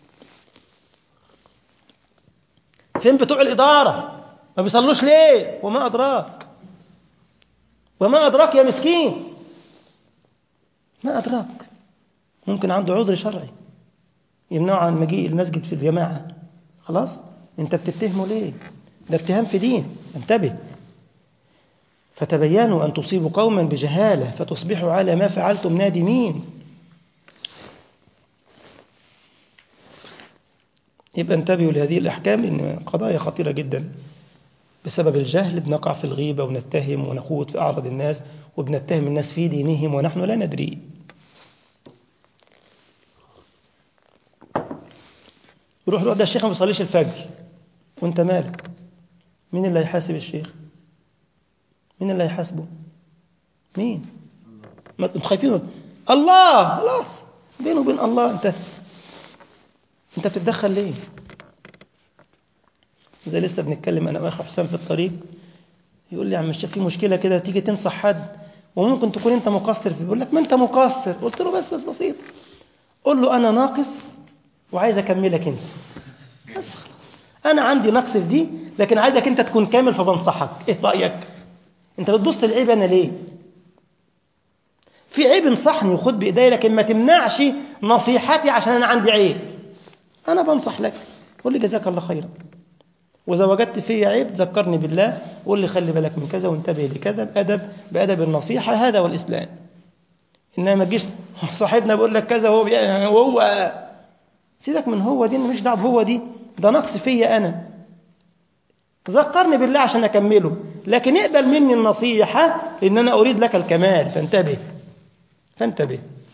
فين بتوع الإدارة ما بيصلوش ليه وما أدراك وما أدراك يا مسكين ما أدراك ممكن عنده عذر شرعي يمنعه عن مجيء المسجد في الجماعة خلاص انت بتتهمه ليه ده اتهام في دين انتبه فتبينوا أن تصيبوا قوما بجهالة فتصبحوا على ما فعلتم نادمين يبقى انتبهوا لهذه الأحكام إن قضايا خطيرة جدا بسبب الجهل بنقع في الغيبة ونتهم ونخوض في أعراض الناس وبنتهم الناس في دينهم ونحن لا ندري يروح له ده الشيخ ما بيصليش الفجر وانت مالك مين اللي هيحاسب الشيخ مين اللي هيحاسبه مين ما انتوا خايفين الله خلاص بينه وبين الله انت انت بتتدخل ليه زي لسه بنتكلم انا واخو حسام في الطريق يقول لي يا عم الشيخ في مشكله كده تيجي تنصح حد وممكن تكون انت مقصر فيه بيقول لك ما انت مقصر قلت له بس بس بسيط قول له انا ناقص وعايز اكملك انت بس خلاص انا عندي نقص في دي لكن عايزك انت تكون كامل فبنصحك ايه رايك انت بتبص للعيب انا ليه في عيب انصحني وخد بايدي لكن ما تمنعش نصيحتي عشان انا عندي عيب انا بنصح لك قول لي جزاك الله خيرا واذا وجدت فيا عيب ذكرني بالله قول لي خلي بالك من كذا وانتبه لكذا بادب بادب النصيحه هذا هو الاسلام انما ما تجيش صاحبنا بيقول لك كذا وهو وهو سيبك من هو دي مش دعوه بهو دي ده نقص فيا انا ذكرني بالله عشان اكمله لكن اقبل مني النصيحه لان انا اريد لك الكمال فانتبه فانتبه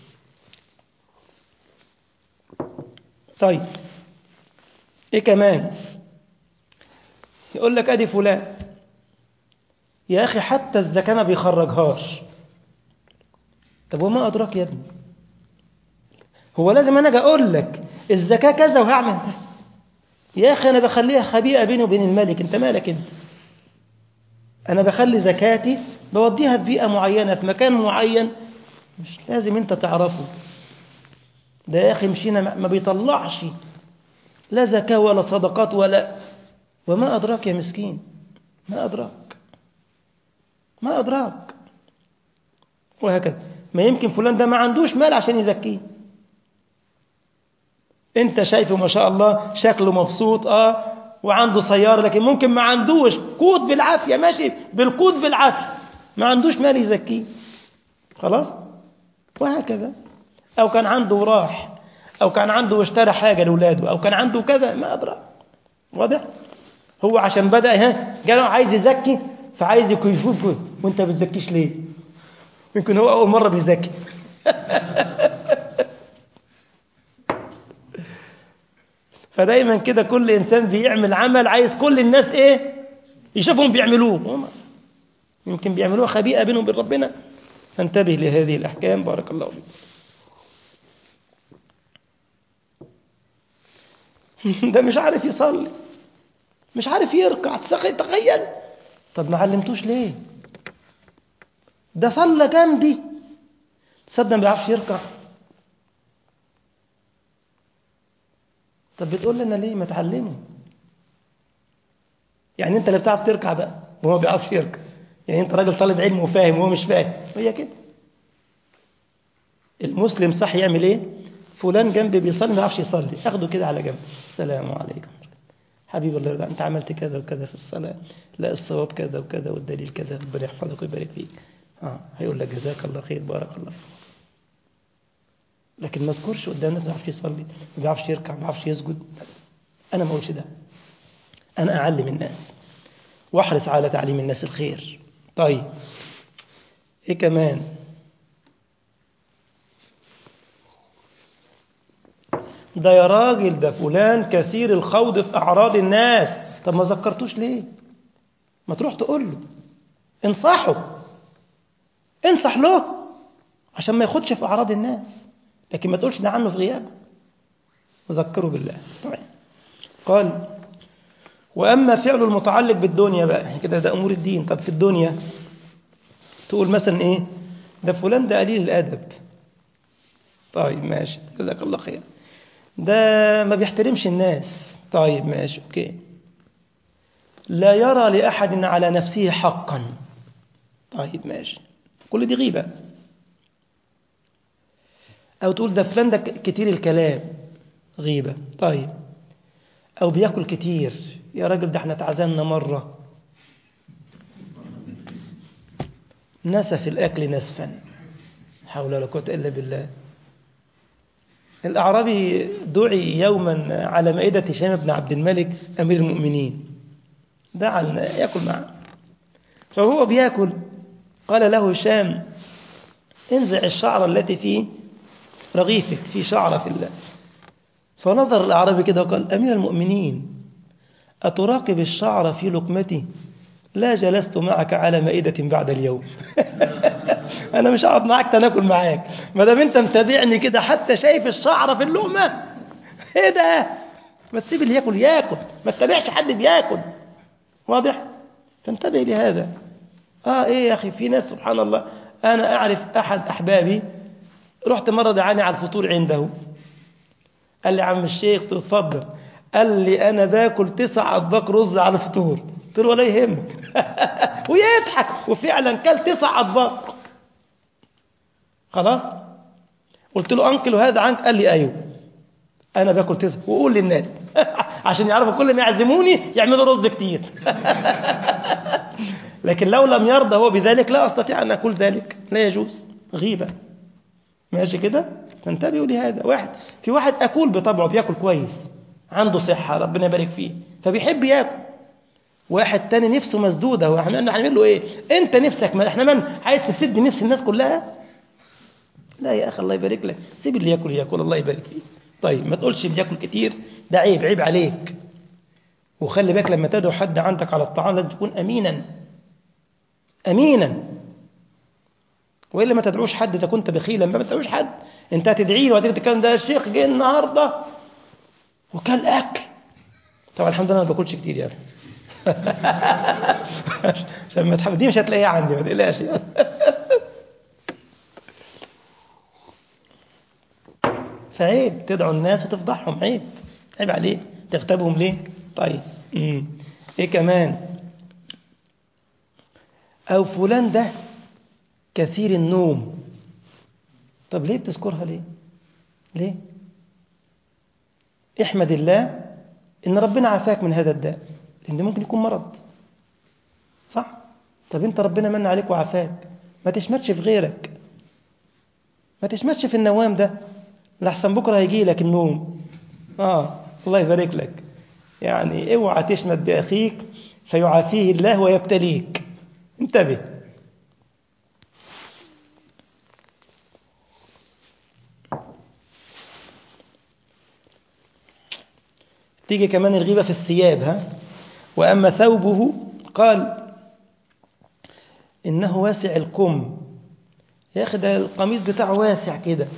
طيب ايه كمان يقول لك ادي فلان يا اخي حتى الزكاه ما بيخرجهاش طب وما ادراك يا ابني هو لازم انا اجي اقول لك الزكاه كذا وهعمل ده يا اخي انا بخليها خبيئه بيني وبين الملك انت مالك انت انا بخلي زكاتي بوديها في بيئه معينه في مكان معين مش لازم انت تعرفه ده يا اخي مشينا ما بيطلعش لا زكاه ولا صدقات ولا وما ادراك يا مسكين ما ادراك ما ادراك وهكذا ما يمكن فلان ده ما عندوش مال عشان يزكيه انت شايفه ما شاء الله شكله مبسوط اه وعنده سيارة لكن ممكن ما عندوش قوت بالعافية ماشي بالقوت بالعافية ما عندوش مال يزكيه خلاص وهكذا أو كان عنده راح أو كان عنده واشترى حاجة لأولاده أو كان عنده كذا ما أدرى واضح هو عشان بدأ ها قال عايز يزكي فعايز يكون يفوق وانت بتزكيش ليه يمكن هو أول مرة بيزكي فدايما كده كل إنسان بيعمل عمل عايز كل الناس إيه يشوفهم بيعملوه يمكن بيعملوها خبيئة بينهم وبين ربنا فانتبه لهذه الأحكام بارك الله فيك ده مش عارف يصلي مش عارف يركع تخيل طب ما علمتوش ليه ده صلى جنبي تصدق ما بيعرفش يركع طب بتقول لنا ليه ما تعلمه يعني انت اللي بتعرف تركع بقى وهو ما بيعرفش يركع يعني انت راجل طالب علم وفاهم وهو مش فاهم هي كده المسلم صح يعمل ايه فلان جنبي بيصلي ما يعرفش يصلي اخده كده على جنب السلام عليكم حبيبي الله انت عملت كذا وكذا في الصلاه لا الصواب كذا وكذا والدليل كذا ربنا يحفظك ويبارك فيك اه هيقول لك جزاك الله خير بارك الله فيك لكن ما اذكرش قدام الناس ما بيعرفش يصلي ما بيعرفش يركع ما بيعرفش يسجد انا ما اقولش ده انا اعلم الناس واحرص على تعليم الناس الخير طيب ايه كمان ده يا راجل ده فلان كثير الخوض في أعراض الناس طب ما ذكرتوش ليه ما تروح تقول له انصحه انصح له عشان ما ياخدش في أعراض الناس لكن ما تقولش ده عنه في غيابه وذكره بالله طيب. قال وأما فعل المتعلق بالدنيا بقى يعني كده ده أمور الدين طب في الدنيا تقول مثلا إيه ده فلان ده قليل الأدب طيب ماشي جزاك الله خير ده ما بيحترمش الناس طيب ماشي أوكي لا يرى لأحد على نفسه حقا طيب ماشي كل دي غيبة أو تقول ده فلان ده كتير الكلام غيبة طيب أو بياكل كتير يا راجل ده احنا اتعزمنا مرة نسف الأكل نسفا حول ولا قوة إلا بالله الأعرابي دعي يوما على مائدة هشام بن عبد الملك أمير المؤمنين دعا يأكل معه فهو بياكل قال له هشام انزع الشعرة التي في رغيفك في شعرة في الله فنظر الأعرابي كده وقال أمير المؤمنين أتراقب الشعر في لقمتي لا جلست معك على مائدة بعد اليوم أنا مش هقعد معاك تناكل معاك ما دام أنت متابعني كده حتى شايف الشعرة في اللقمة إيه ده ما تسيب اللي ياكل ياكل ما تتابعش حد بياكل واضح فانتبه لهذا آه إيه يا أخي في ناس سبحان الله أنا أعرف أحد أحبابي رحت مرة دعاني على الفطور عنده قال لي عم الشيخ تتفضل قال لي أنا باكل تسع أطباق رز على الفطور قلت له ولا يهمك ويضحك وفعلا كل تسع أطباق خلاص قلت له أنقل هذا عنك قال لي أيوه أنا باكل تسع وقول للناس عشان يعرفوا كل ما يعزموني يعملوا رز كتير لكن لو لم يرضى هو بذلك لا أستطيع أن أقول ذلك لا يجوز غيبة ماشي كده تنتبهوا لهذا واحد في واحد أكول بطبعه بياكل كويس عنده صحة ربنا يبارك فيه فبيحب ياكل واحد تاني نفسه مسدودة واحنا هنعمل له ايه انت نفسك ما احنا من عايز تسد نفس الناس كلها لا يا اخي الله يبارك لك سيب اللي ياكل ياكل الله يبارك فيه طيب ما تقولش اللي ياكل كتير ده عيب عيب عليك وخلي بالك لما تدعو حد عندك على الطعام لازم تكون امينا امينا والا ما تدعوش حد اذا كنت بخيلا ما تدعوش حد انت هتدعي له وهتيجي تتكلم ده الشيخ جه النهارده وكل اكل طبعا الحمد لله ما باكلش كتير يعني عشان ما تحب دي مش هتلاقيها عندي ما تقلقش فعيب تدعو الناس وتفضحهم عيب عيب عليك تغتابهم ليه طيب امم ايه كمان او فلان ده كثير النوم طب ليه بتذكرها ليه ليه احمد الله ان ربنا عافاك من هذا الداء لان ده ممكن يكون مرض صح طب انت ربنا من عليك وعافاك ما تشمتش في غيرك ما تشمتش في النوام ده لحسن بكره هيجي لك النوم اه الله يبارك لك يعني اوعى تشمت باخيك فيعافيه الله ويبتليك انتبه تيجي كمان الغيبة في الثياب ها وأما ثوبه قال إنه واسع الكم يا أخي ده القميص بتاعه واسع كده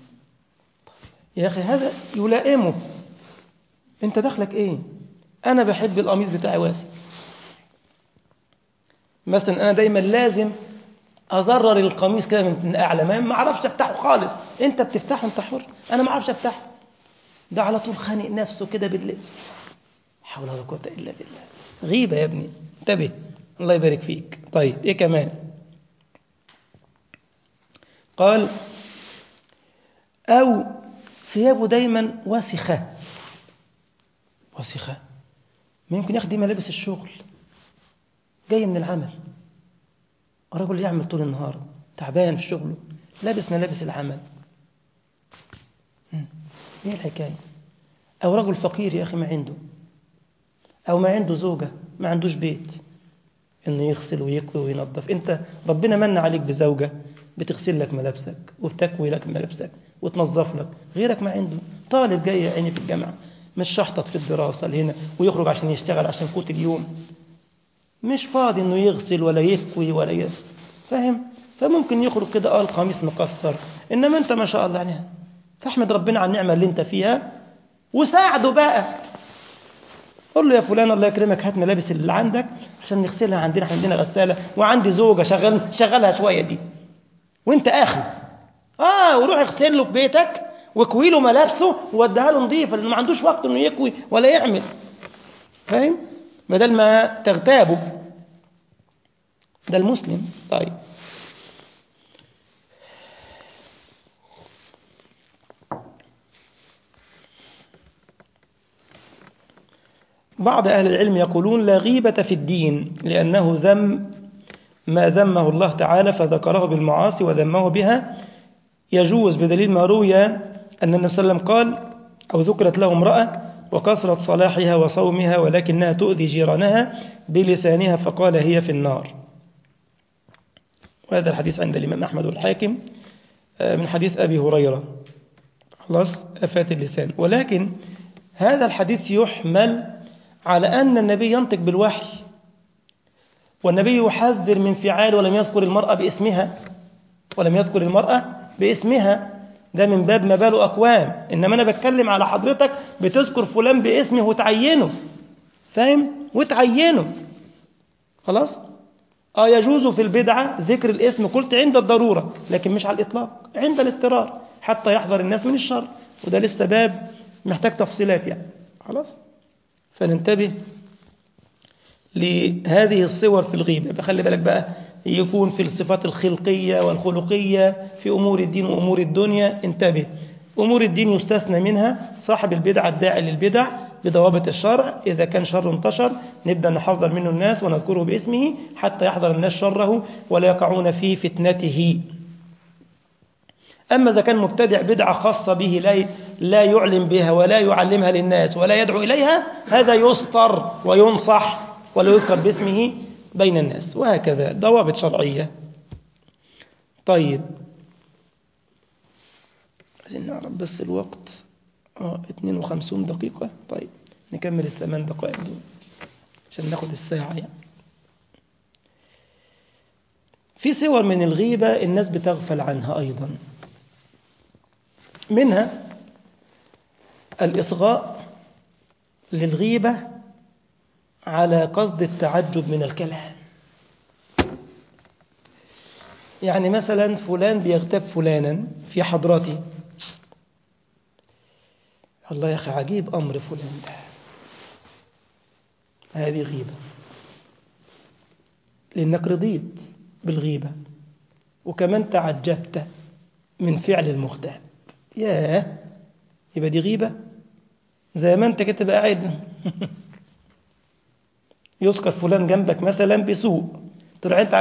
يا أخي هذا يلائمه أنت دخلك إيه أنا بحب القميص بتاعي واسع مثلا أنا دايما لازم أزرر القميص كده من أعلى ما أعرفش أفتحه خالص أنت بتفتحه أنت حر أنا ما أعرفش أفتحه ده على طول خانق نفسه كده باللبس حول ولا قوة إلا بالله غيبة يا ابني انتبه الله يبارك فيك طيب إيه كمان قال أو ثيابه دايما وسخة وسخة ممكن ياخد ملابس الشغل جاي من العمل الرجل يعمل طول النهار تعبان في شغله لابس ملابس العمل ايه الحكاية او رجل فقير يا اخي ما عنده او ما عنده زوجة ما عندوش بيت انه يغسل ويكوي وينظف انت ربنا من عليك بزوجة بتغسل لك ملابسك وبتكوي لك ملابسك وتنظف لك غيرك ما عنده طالب جاي يا عيني في الجامعة مش شحطط في الدراسة هنا ويخرج عشان يشتغل عشان قوت اليوم مش فاضي انه يغسل ولا يكوي ولا ي... فاهم فممكن يخرج كده اه القميص مكسر انما انت ما شاء الله يعني فاحمد ربنا على النعمة اللي انت فيها وساعده بقى قول له يا فلان الله يكرمك هات ملابس اللي عندك عشان نغسلها عندنا احنا عندنا غسالة وعندي زوجة شغل شغلها شوية دي وانت اخي اه وروح اغسل له في بيتك واكوي له ملابسه ووديها له نظيفه لانه ما عندوش وقت انه يكوي ولا يعمل فاهم بدل ما تغتابه ده المسلم طيب بعض أهل العلم يقولون لا غيبة في الدين لأنه ذم ما ذمه الله تعالى فذكره بالمعاصي وذمه بها يجوز بدليل ما روي أن النبي صلى الله عليه وسلم قال أو ذكرت له امرأة وكثرة صلاحها وصومها ولكنها تؤذي جيرانها بلسانها فقال هي في النار وهذا الحديث عند الإمام أحمد والحاكم من حديث أبي هريرة خلاص أفات اللسان ولكن هذا الحديث يحمل على أن النبي ينطق بالوحي والنبي يحذر من فعال ولم يذكر المرأة باسمها ولم يذكر المرأة باسمها ده من باب ما باله أقوام إنما أنا بتكلم على حضرتك بتذكر فلان باسمه وتعينه فاهم وتعينه خلاص آه يجوز في البدعة ذكر الاسم قلت عند الضرورة لكن مش على الإطلاق عند الاضطرار حتى يحذر الناس من الشر وده لسه باب محتاج تفصيلات يعني خلاص فننتبه لهذه الصور في الغيبة بخلي بالك بقى يكون في الصفات الخلقية والخلقية في أمور الدين وأمور الدنيا انتبه أمور الدين يستثنى منها صاحب البدعة الداعي للبدع بضوابط الشرع إذا كان شر انتشر نبدأ نحذر منه الناس ونذكره باسمه حتى يحذر الناس شره ولا يقعون في فتنته أما إذا كان مبتدع بدعة خاصة به لا لا يعلم بها ولا يعلمها للناس ولا يدعو إليها هذا يستر وينصح ولا يذكر باسمه بين الناس وهكذا ضوابط شرعية طيب عايزين نعرف بس الوقت اه 52 دقيقة طيب نكمل الثمان دقائق دول عشان ناخد الساعة يعني في صور من الغيبة الناس بتغفل عنها أيضا منها الإصغاء للغيبة على قصد التعجب من الكلام يعني مثلا فلان بيغتاب فلانا في حضرتي الله يا أخي عجيب أمر فلان ده هذه غيبة لأنك رضيت بالغيبة وكمان تعجبت من فعل المغتاب ياه يبقى دي غيبة زي ما انت كده تبقى قاعد يذكر فلان جنبك مثلا بسوء طلع انت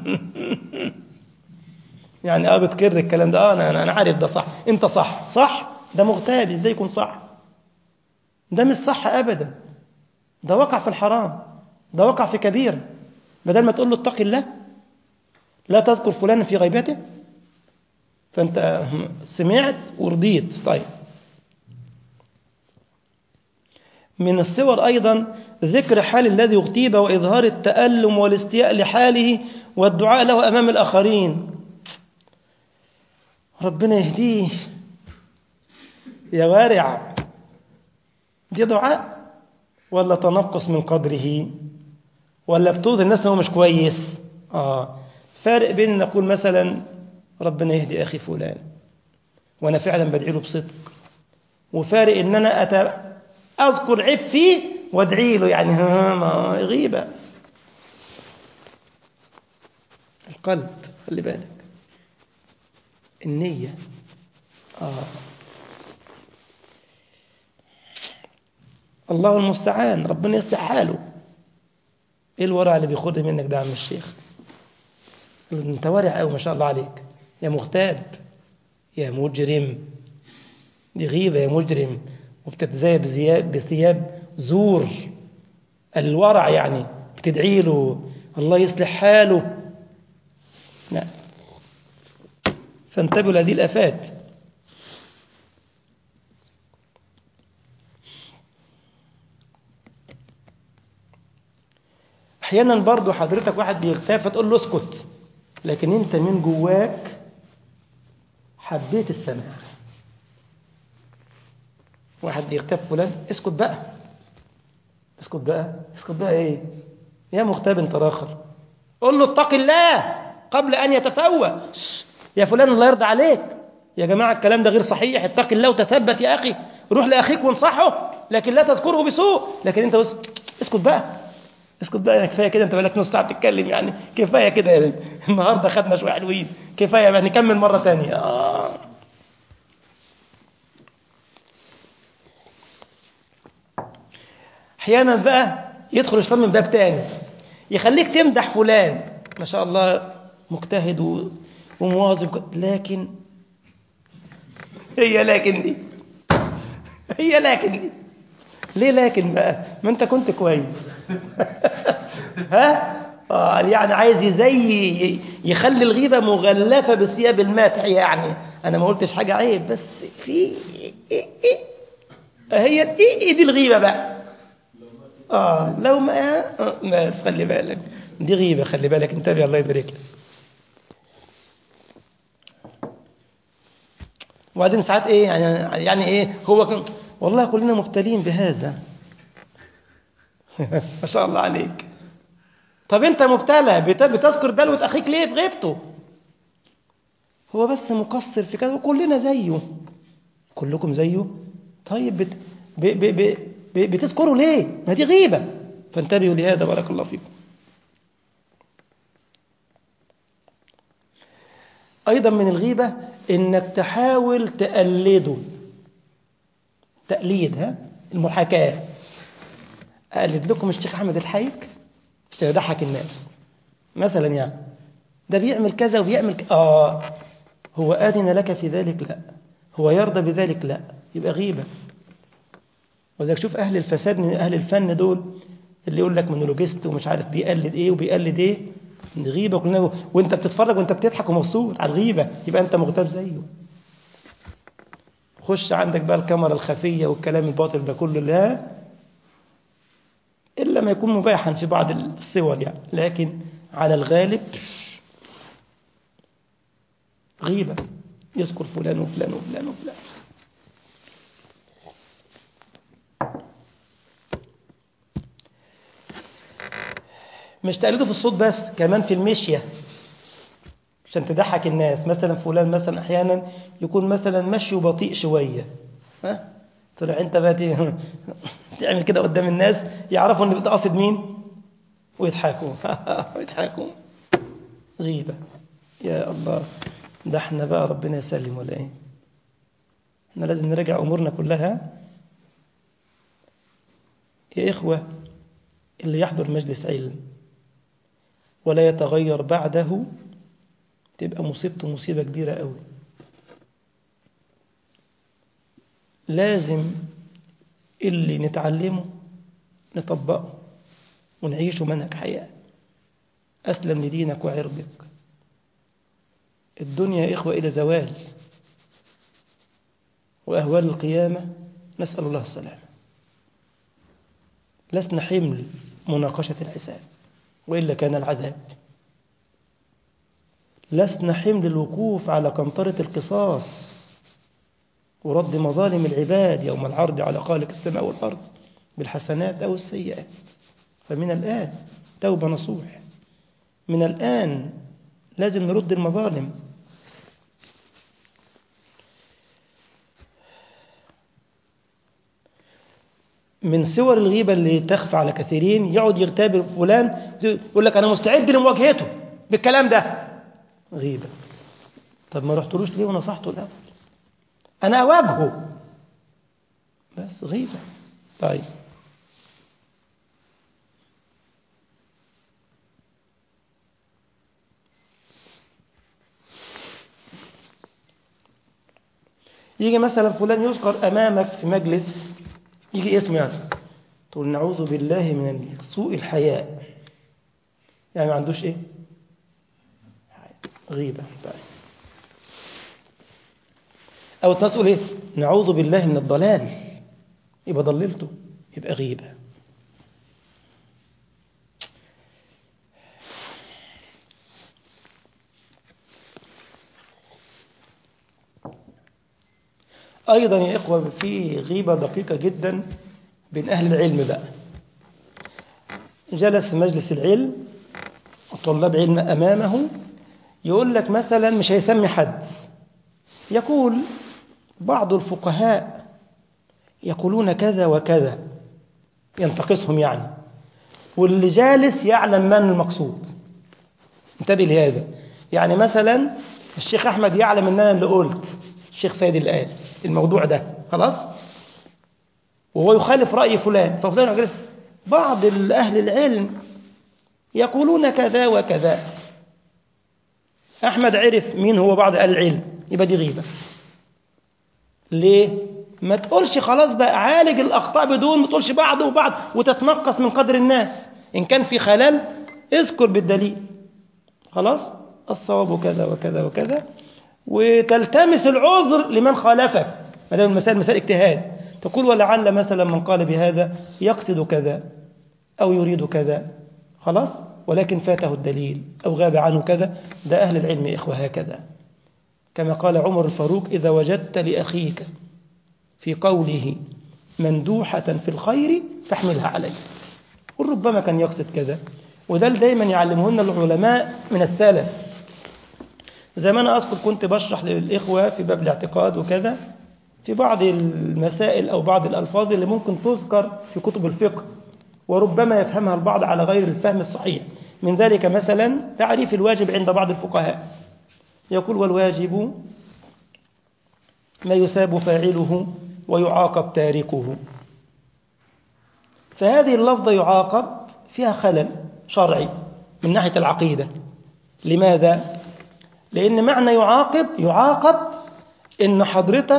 يعني اه بتكر الكلام ده اه انا انا عارف ده صح انت صح صح ده مغتاب ازاي يكون صح ده مش صح ابدا ده وقع في الحرام ده وقع في كبيره بدل ما تقول له اتق الله لا تذكر فلانا في غيبته فانت سمعت ورضيت طيب من الصور أيضا ذكر حال الذي اغتيب وإظهار التألم والاستياء لحاله والدعاء له أمام الآخرين ربنا يهديه يا وارع دي دعاء ولا تنقص من قدره ولا بتوضي الناس ان هو مش كويس اه فارق بين ان نقول مثلا ربنا يهدي اخي فلان وانا فعلا بدعي له بصدق وفارق ان انا أت... اذكر عيب فيه وادعي له يعني ما غيبه القلب خلي بالك النيه اه الله المستعان ربنا يصلح حاله ايه الورع اللي بيخد منك ده يا عم الشيخ انت ورع قوي ما شاء الله عليك يا مغتاب يا مجرم دي غيبه يا مجرم وبتتزايد بثياب بثياب زور الورع يعني بتدعي له الله يصلح حاله لا فانتبهوا لهذه الافات احيانا برضو حضرتك واحد بيغتاب فتقول له اسكت لكن انت من جواك حبيت السماع واحد بيغتاب فلان اسكت بقى اسكت بقى اسكت بقى ايه يا مغتاب انت راخر قول له اتق الله قبل ان يتفوه يا فلان الله يرضى عليك يا جماعة الكلام ده غير صحيح اتق الله وتثبت يا أخي روح لأخيك وانصحه لكن لا تذكره بسوء لكن انت بس اسكت بقى اسكت بقى يعني كفايه كده انت بقالك نص ساعه بتتكلم يعني كفايه كده يعني النهارده خدنا شويه حلوين كفايه بقى نكمل مره ثانيه آه. احيانا بقى يدخل الشيطان من باب تاني يخليك تمدح فلان ما شاء الله مجتهد و... ومواظب لكن هي لكن دي هي لكن دي ليه لكن بقى ما انت كنت كويس ها آه يعني عايز يزي يخلي الغيبة مغلفة بثياب المدح يعني أنا ما قلتش حاجة عيب بس في إيه إيه هي إيه, إيه دي الغيبة بقى آه لو ما آه بس خلي بالك دي غيبة خلي بالك انتبه الله يبارك لك وبعدين ساعات ايه يعني يعني ايه هو كان والله كلنا مبتلين بهذا ما شاء الله عليك طب انت مبتلى بتذكر بلوة اخيك ليه في غيبته هو بس مقصر في كذا وكلنا زيه كلكم زيه طيب بت... ب... ب... ب... ب... بتذكروا ليه ما دي غيبة فانتبهوا لهذا بارك الله فيكم أيضا من الغيبة إنك تحاول تقلده تقليد ها المحاكاة أقلد لكم الشيخ أحمد الحيك عشان يضحك الناس مثلا يعني ده بيعمل كذا وبيعمل ك... آه هو آذن لك في ذلك لا هو يرضى بذلك لا يبقى غيبة وذلك شوف أهل الفساد من أهل الفن دول اللي يقول لك مونولوجيست ومش عارف بيقلد إيه وبيقلد إيه غيبة كلنا وانت بتتفرج وانت بتضحك ومبسوط على الغيبة يبقى انت مغتاب زيه خش عندك بقى الكاميرا الخفية والكلام الباطل ده كله لا إلا ما يكون مباحا في بعض الصور يعني لكن على الغالب غيبة يذكر فلان وفلان وفلان وفلان مش تقلده في الصوت بس كمان في المشية عشان تضحك الناس مثلا فلان مثلا احيانا يكون مثلا مشي بطيء شوية ها طلع انت بقى تعمل كده قدام الناس يعرفوا ان قاصد مين ويضحكوا ويضحكوا غيبة يا الله ده احنا بقى ربنا يسلم ولا ايه احنا لازم نراجع امورنا كلها يا اخوة اللي يحضر مجلس علم ولا يتغير بعده تبقى مصيبته مصيبة كبيرة قوي لازم اللي نتعلمه نطبقه ونعيشه منهج حياة أسلم لدينك وعرضك الدنيا يا إخوة إلى زوال وأهوال القيامة نسأل الله السلامة لسنا حمل مناقشة الحساب وإلا كان العذاب لسنا حمل الوقوف على قنطرة القصاص ورد مظالم العباد يوم العرض على خالق السماء والأرض بالحسنات أو السيئات فمن الآن توبة نصوح من الآن لازم نرد المظالم من صور الغيبة اللي تخفى على كثيرين يقعد يغتاب فلان يقول لك أنا مستعد لمواجهته بالكلام ده غيبة طب ما رحتلوش ليه ونصحته الأول أنا أواجهه بس غيبة طيب يجي مثلا فلان يذكر أمامك في مجلس يجي اسمه يعني تقول نعوذ بالله من سوء الحياء يعني ما عندوش ايه غيبة طيب أو تقول ايه نعوذ بالله من الضلال يبقى ضللته يبقى غيبة أيضا يا إخوة في غيبة دقيقة جدا بين أهل العلم بقى جلس في مجلس العلم وطلاب علم أمامه يقول لك مثلا مش هيسمي حد يقول بعض الفقهاء يقولون كذا وكذا ينتقصهم يعني واللي جالس يعلم من المقصود انتبه لهذا يعني مثلا الشيخ أحمد يعلم أن أنا اللي قلت الشيخ سيد اللي قال الموضوع ده خلاص وهو يخالف رأي فلان ففلان جالس بعض أهل العلم يقولون كذا وكذا أحمد عرف مين هو بعض أهل العلم يبقى دي غيبة ليه؟ ما تقولش خلاص بقى عالج الأخطاء بدون ما تقولش بعض وبعض وتتنقص من قدر الناس إن كان في خلل اذكر بالدليل خلاص الصواب كذا وكذا وكذا وتلتمس العذر لمن خالفك ما دام المسائل مسائل اجتهاد تقول ولعل مثلا من قال بهذا يقصد كذا أو يريد كذا خلاص ولكن فاته الدليل أو غاب عنه كذا ده أهل العلم إخوة هكذا كما قال عمر الفاروق إذا وجدت لأخيك في قوله مندوحة في الخير فاحملها عليه وربما كان يقصد كذا وده اللي دايما يعلمهن العلماء من السلف زي ما أنا أذكر كنت بشرح للإخوة في باب الاعتقاد وكذا في بعض المسائل أو بعض الألفاظ اللي ممكن تذكر في كتب الفقه وربما يفهمها البعض على غير الفهم الصحيح من ذلك مثلا تعريف الواجب عند بعض الفقهاء يقول والواجب ما يثاب فاعله ويعاقب تاركه فهذه اللفظة يعاقب فيها خلل شرعي من ناحية العقيدة لماذا؟ لأن معنى يعاقب يعاقب إن حضرتك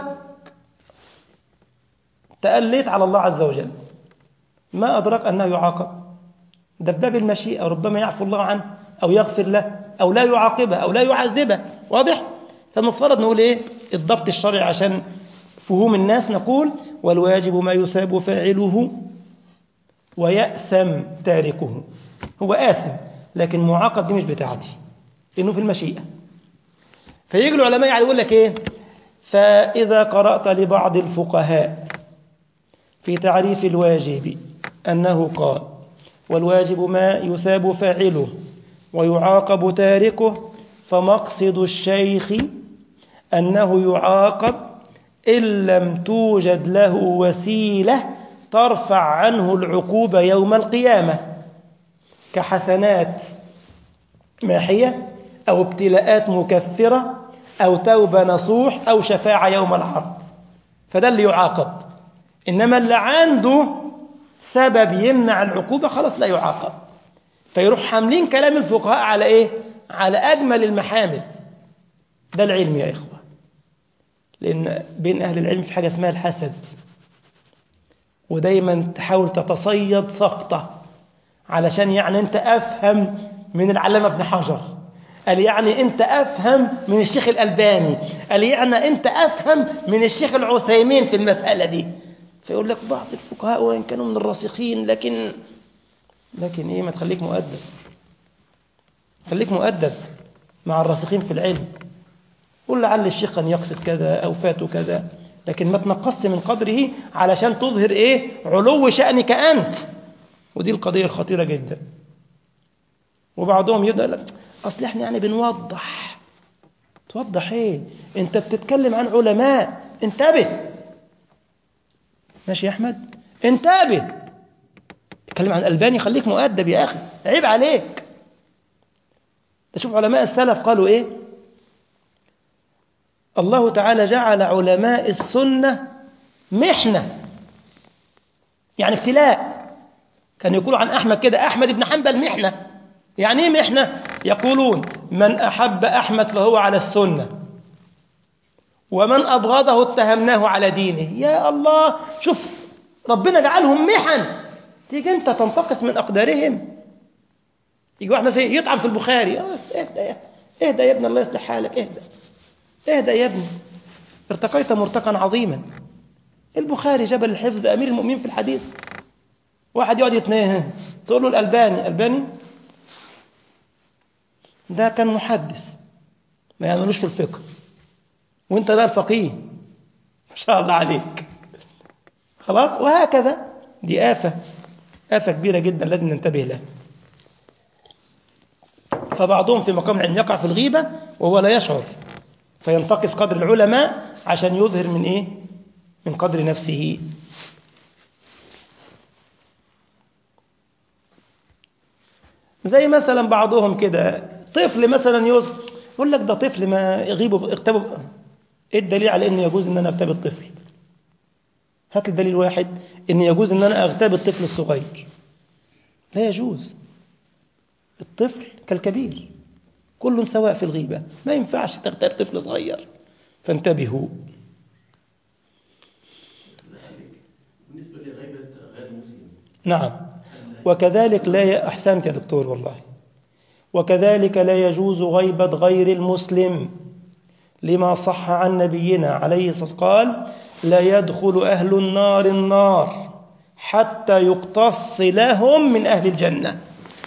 تأليت على الله عز وجل ما أدرك أنه يعاقب ده في باب المشيئة ربما يعفو الله عنه أو يغفر له أو لا يعاقبه أو لا يعذبه واضح؟ فالمفترض نقول إيه؟ الضبط الشرعي عشان فهوم الناس نقول والواجب ما يثاب فاعله ويأثم تاركه هو آثم لكن معاقب دي مش بتاعتي لأنه في المشيئة فيجي العلماء يعني يقول لك إيه فإذا قرأت لبعض الفقهاء في تعريف الواجب أنه قال والواجب ما يثاب فاعله ويعاقب تاركه فمقصد الشيخ أنه يعاقب إن لم توجد له وسيلة ترفع عنه العقوبة يوم القيامة كحسنات ماحية أو ابتلاءات مكفرة أو توبة نصوح أو شفاعة يوم العرض فده اللي يعاقب إنما اللي عنده سبب يمنع العقوبة خلاص لا يعاقب فيروح حاملين كلام الفقهاء على إيه؟ على أجمل المحامل ده العلم يا إخوة لأن بين أهل العلم في حاجة اسمها الحسد ودايما تحاول تتصيد سقطة علشان يعني أنت أفهم من العلامة ابن حجر قال يعني أنت أفهم من الشيخ الألباني قال يعني أنت أفهم من الشيخ العثيمين في المسألة دي فيقول لك بعض الفقهاء وإن كانوا من الراسخين لكن لكن إيه ما تخليك مؤدب خليك مؤدب مع الراسخين في العلم قل لعل الشيخ كان يقصد كذا أو فاته كذا لكن ما تنقصت من قدره علشان تظهر إيه علو شأنك أنت ودي القضية الخطيرة جدا وبعضهم يقول لك أصل إحنا يعني بنوضح توضح إيه أنت بتتكلم عن علماء انتبه ماشي يا أحمد انتبه تتكلم عن الألباني خليك مؤدب يا أخي عيب عليك تشوف علماء السلف قالوا إيه الله تعالى جعل علماء السنة محنة يعني ابتلاء كان يقولوا عن أحمد كده أحمد بن حنبل محنة يعني إيه محنة يقولون من أحب أحمد فهو على السنة ومن أبغضه اتهمناه على دينه يا الله شوف ربنا جعلهم محن تيجي أنت تنتقص من أقدارهم يجي واحد مثلا يطعن في البخاري اهدى يا اهدى يا ابن الله يصلح حالك اهدى اهدى يا ابني ارتقيت مرتقا عظيما البخاري جبل الحفظ أمير المؤمنين في الحديث واحد يقعد يتناهى تقول له الألباني ألباني ده كان محدث ما يعملوش في الفقه وانت بقى الفقيه ما شاء الله عليك خلاص وهكذا دي آفة آفة كبيرة جدا لازم ننتبه لها فبعضهم في مقام العلم يقع في الغيبة وهو لا يشعر فينتقص قدر العلماء عشان يظهر من إيه؟ من قدر نفسه زي مثلا بعضهم كده طفل مثلا يوصف يقول لك ده طفل ما يغيبه اغتابه ايه الدليل على ان يجوز ان انا اغتاب الطفل هات لي دليل واحد ان يجوز ان انا اغتاب الطفل الصغير لا يجوز الطفل كالكبير كل سواء في الغيبة ما ينفعش تغتاب طفل صغير فانتبهوا بالنسبة لغيبة غير مسلم نعم وكذلك لا ي... أحسنت يا دكتور والله وكذلك لا يجوز غيبة غير المسلم لما صح عن نبينا عليه الصلاة والسلام قال لا يدخل أهل النار النار حتى يقتص لهم من أهل الجنة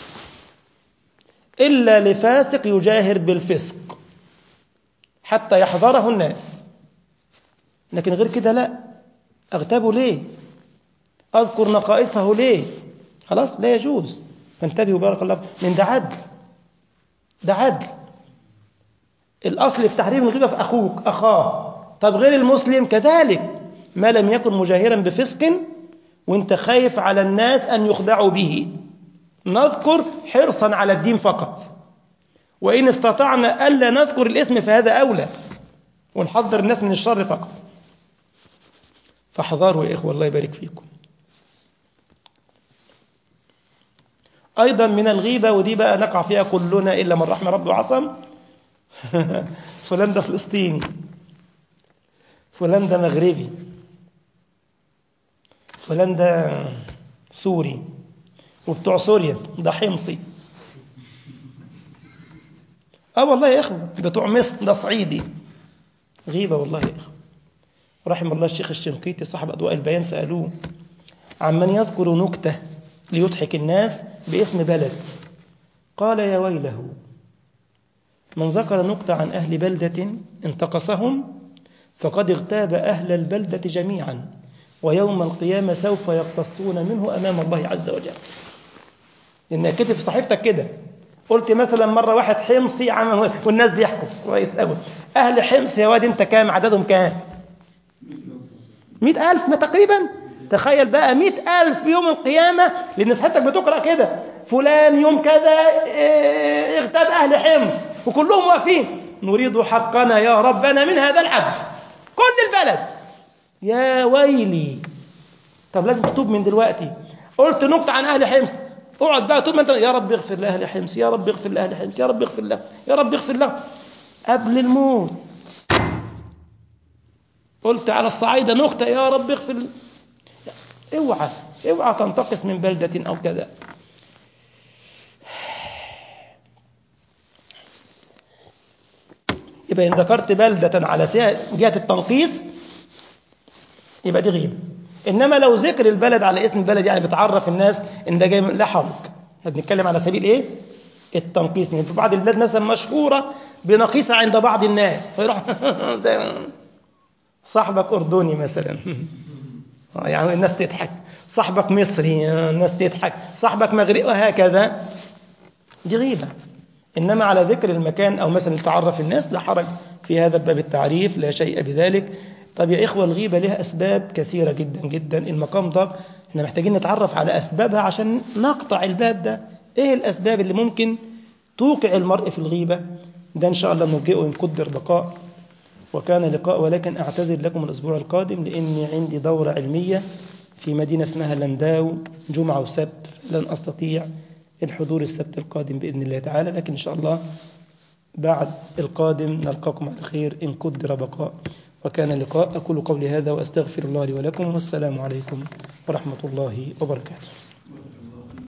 إلا لفاسق يجاهر بالفسق حتى يحذره الناس لكن غير كده لا أغتابه ليه أذكر نقائصه ليه خلاص لا يجوز فانتبهوا بارك الله من ده عدل ده عدل الأصل في تحريم الغيبة في أخوك أخاه طب غير المسلم كذلك ما لم يكن مجاهرا بفسق وانت خايف على الناس أن يخدعوا به نذكر حرصا على الدين فقط وإن استطعنا ألا نذكر الاسم فهذا أولى ونحذر الناس من الشر فقط فاحذروا يا إخوة الله يبارك فيكم أيضا من الغيبة ودي بقى نقع فيها كلنا إلا من رحم ربه وعصم فلان ده فلسطيني فلان ده مغربي فلان ده سوري وبتوع سوريا ده حمصي اه والله يا اخوه بتوع مصر ده صعيدي غيبه والله يا اخوه رحم الله الشيخ الشنقيطي صاحب اضواء البيان سالوه عمن يذكر نكته ليضحك الناس باسم بلد قال يا ويله من ذكر نكته عن اهل بلده انتقصهم فقد اغتاب اهل البلده جميعا ويوم القيامه سوف يقتصون منه امام الله عز وجل لان كتب في صحيفتك كده قلت مثلا مره واحد حمصي عمل والناس دي يحكوا كويس قوي اهل حمص يا واد انت كام عددهم كام مئة ألف ما تقريبا تخيل بقى مئة ألف يوم القيامة لأن صحتك بتقرأ كده فلان يوم كذا اه اغتاب أهل حمص وكلهم واقفين نريد حقنا يا ربنا من هذا العبد كل البلد يا ويلي طب لازم تتوب من دلوقتي قلت نكتة عن أهل حمص اقعد بقى طول ما انت يا رب اغفر لاهل حمص يا رب اغفر لاهل حمص يا رب اغفر له يا رب اغفر له قبل الموت قلت على الصعيدة نكتة يا رب اغفر له. اوعى اوعى تنتقص من بلدة او كذا يبقى ان ذكرت بلدة على جهة التنقيص يبقى دي غيبة انما لو ذكر البلد على اسم البلد يعني بتعرف الناس ان ده جاي لا حرج احنا بنتكلم على سبيل ايه التنقيص في بعض البلاد مثلا مشهوره بنقيصه عند بعض الناس فيروح صاحبك اردني مثلا يعني الناس تضحك صاحبك مصري الناس تضحك صاحبك مغربي وهكذا دي غيبه انما على ذكر المكان او مثلا تعرف الناس لا حرج في هذا باب التعريف لا شيء بذلك طب يا إخوة الغيبة لها أسباب كثيرة جدا جدا المقام ضاق احنا محتاجين نتعرف على أسبابها عشان نقطع الباب ده إيه الأسباب اللي ممكن توقع المرء في الغيبة ده إن شاء الله نرجئه إن قدر بقاء وكان لقاء ولكن أعتذر لكم الأسبوع القادم لأني عندي دورة علمية في مدينة اسمها لنداو جمعة وسبت لن أستطيع الحضور السبت القادم بإذن الله تعالى لكن إن شاء الله بعد القادم نلقاكم على خير إن قدر بقاء وكان اللقاء أقول قولي هذا وأستغفر الله لي ولكم والسلام عليكم ورحمة الله وبركاته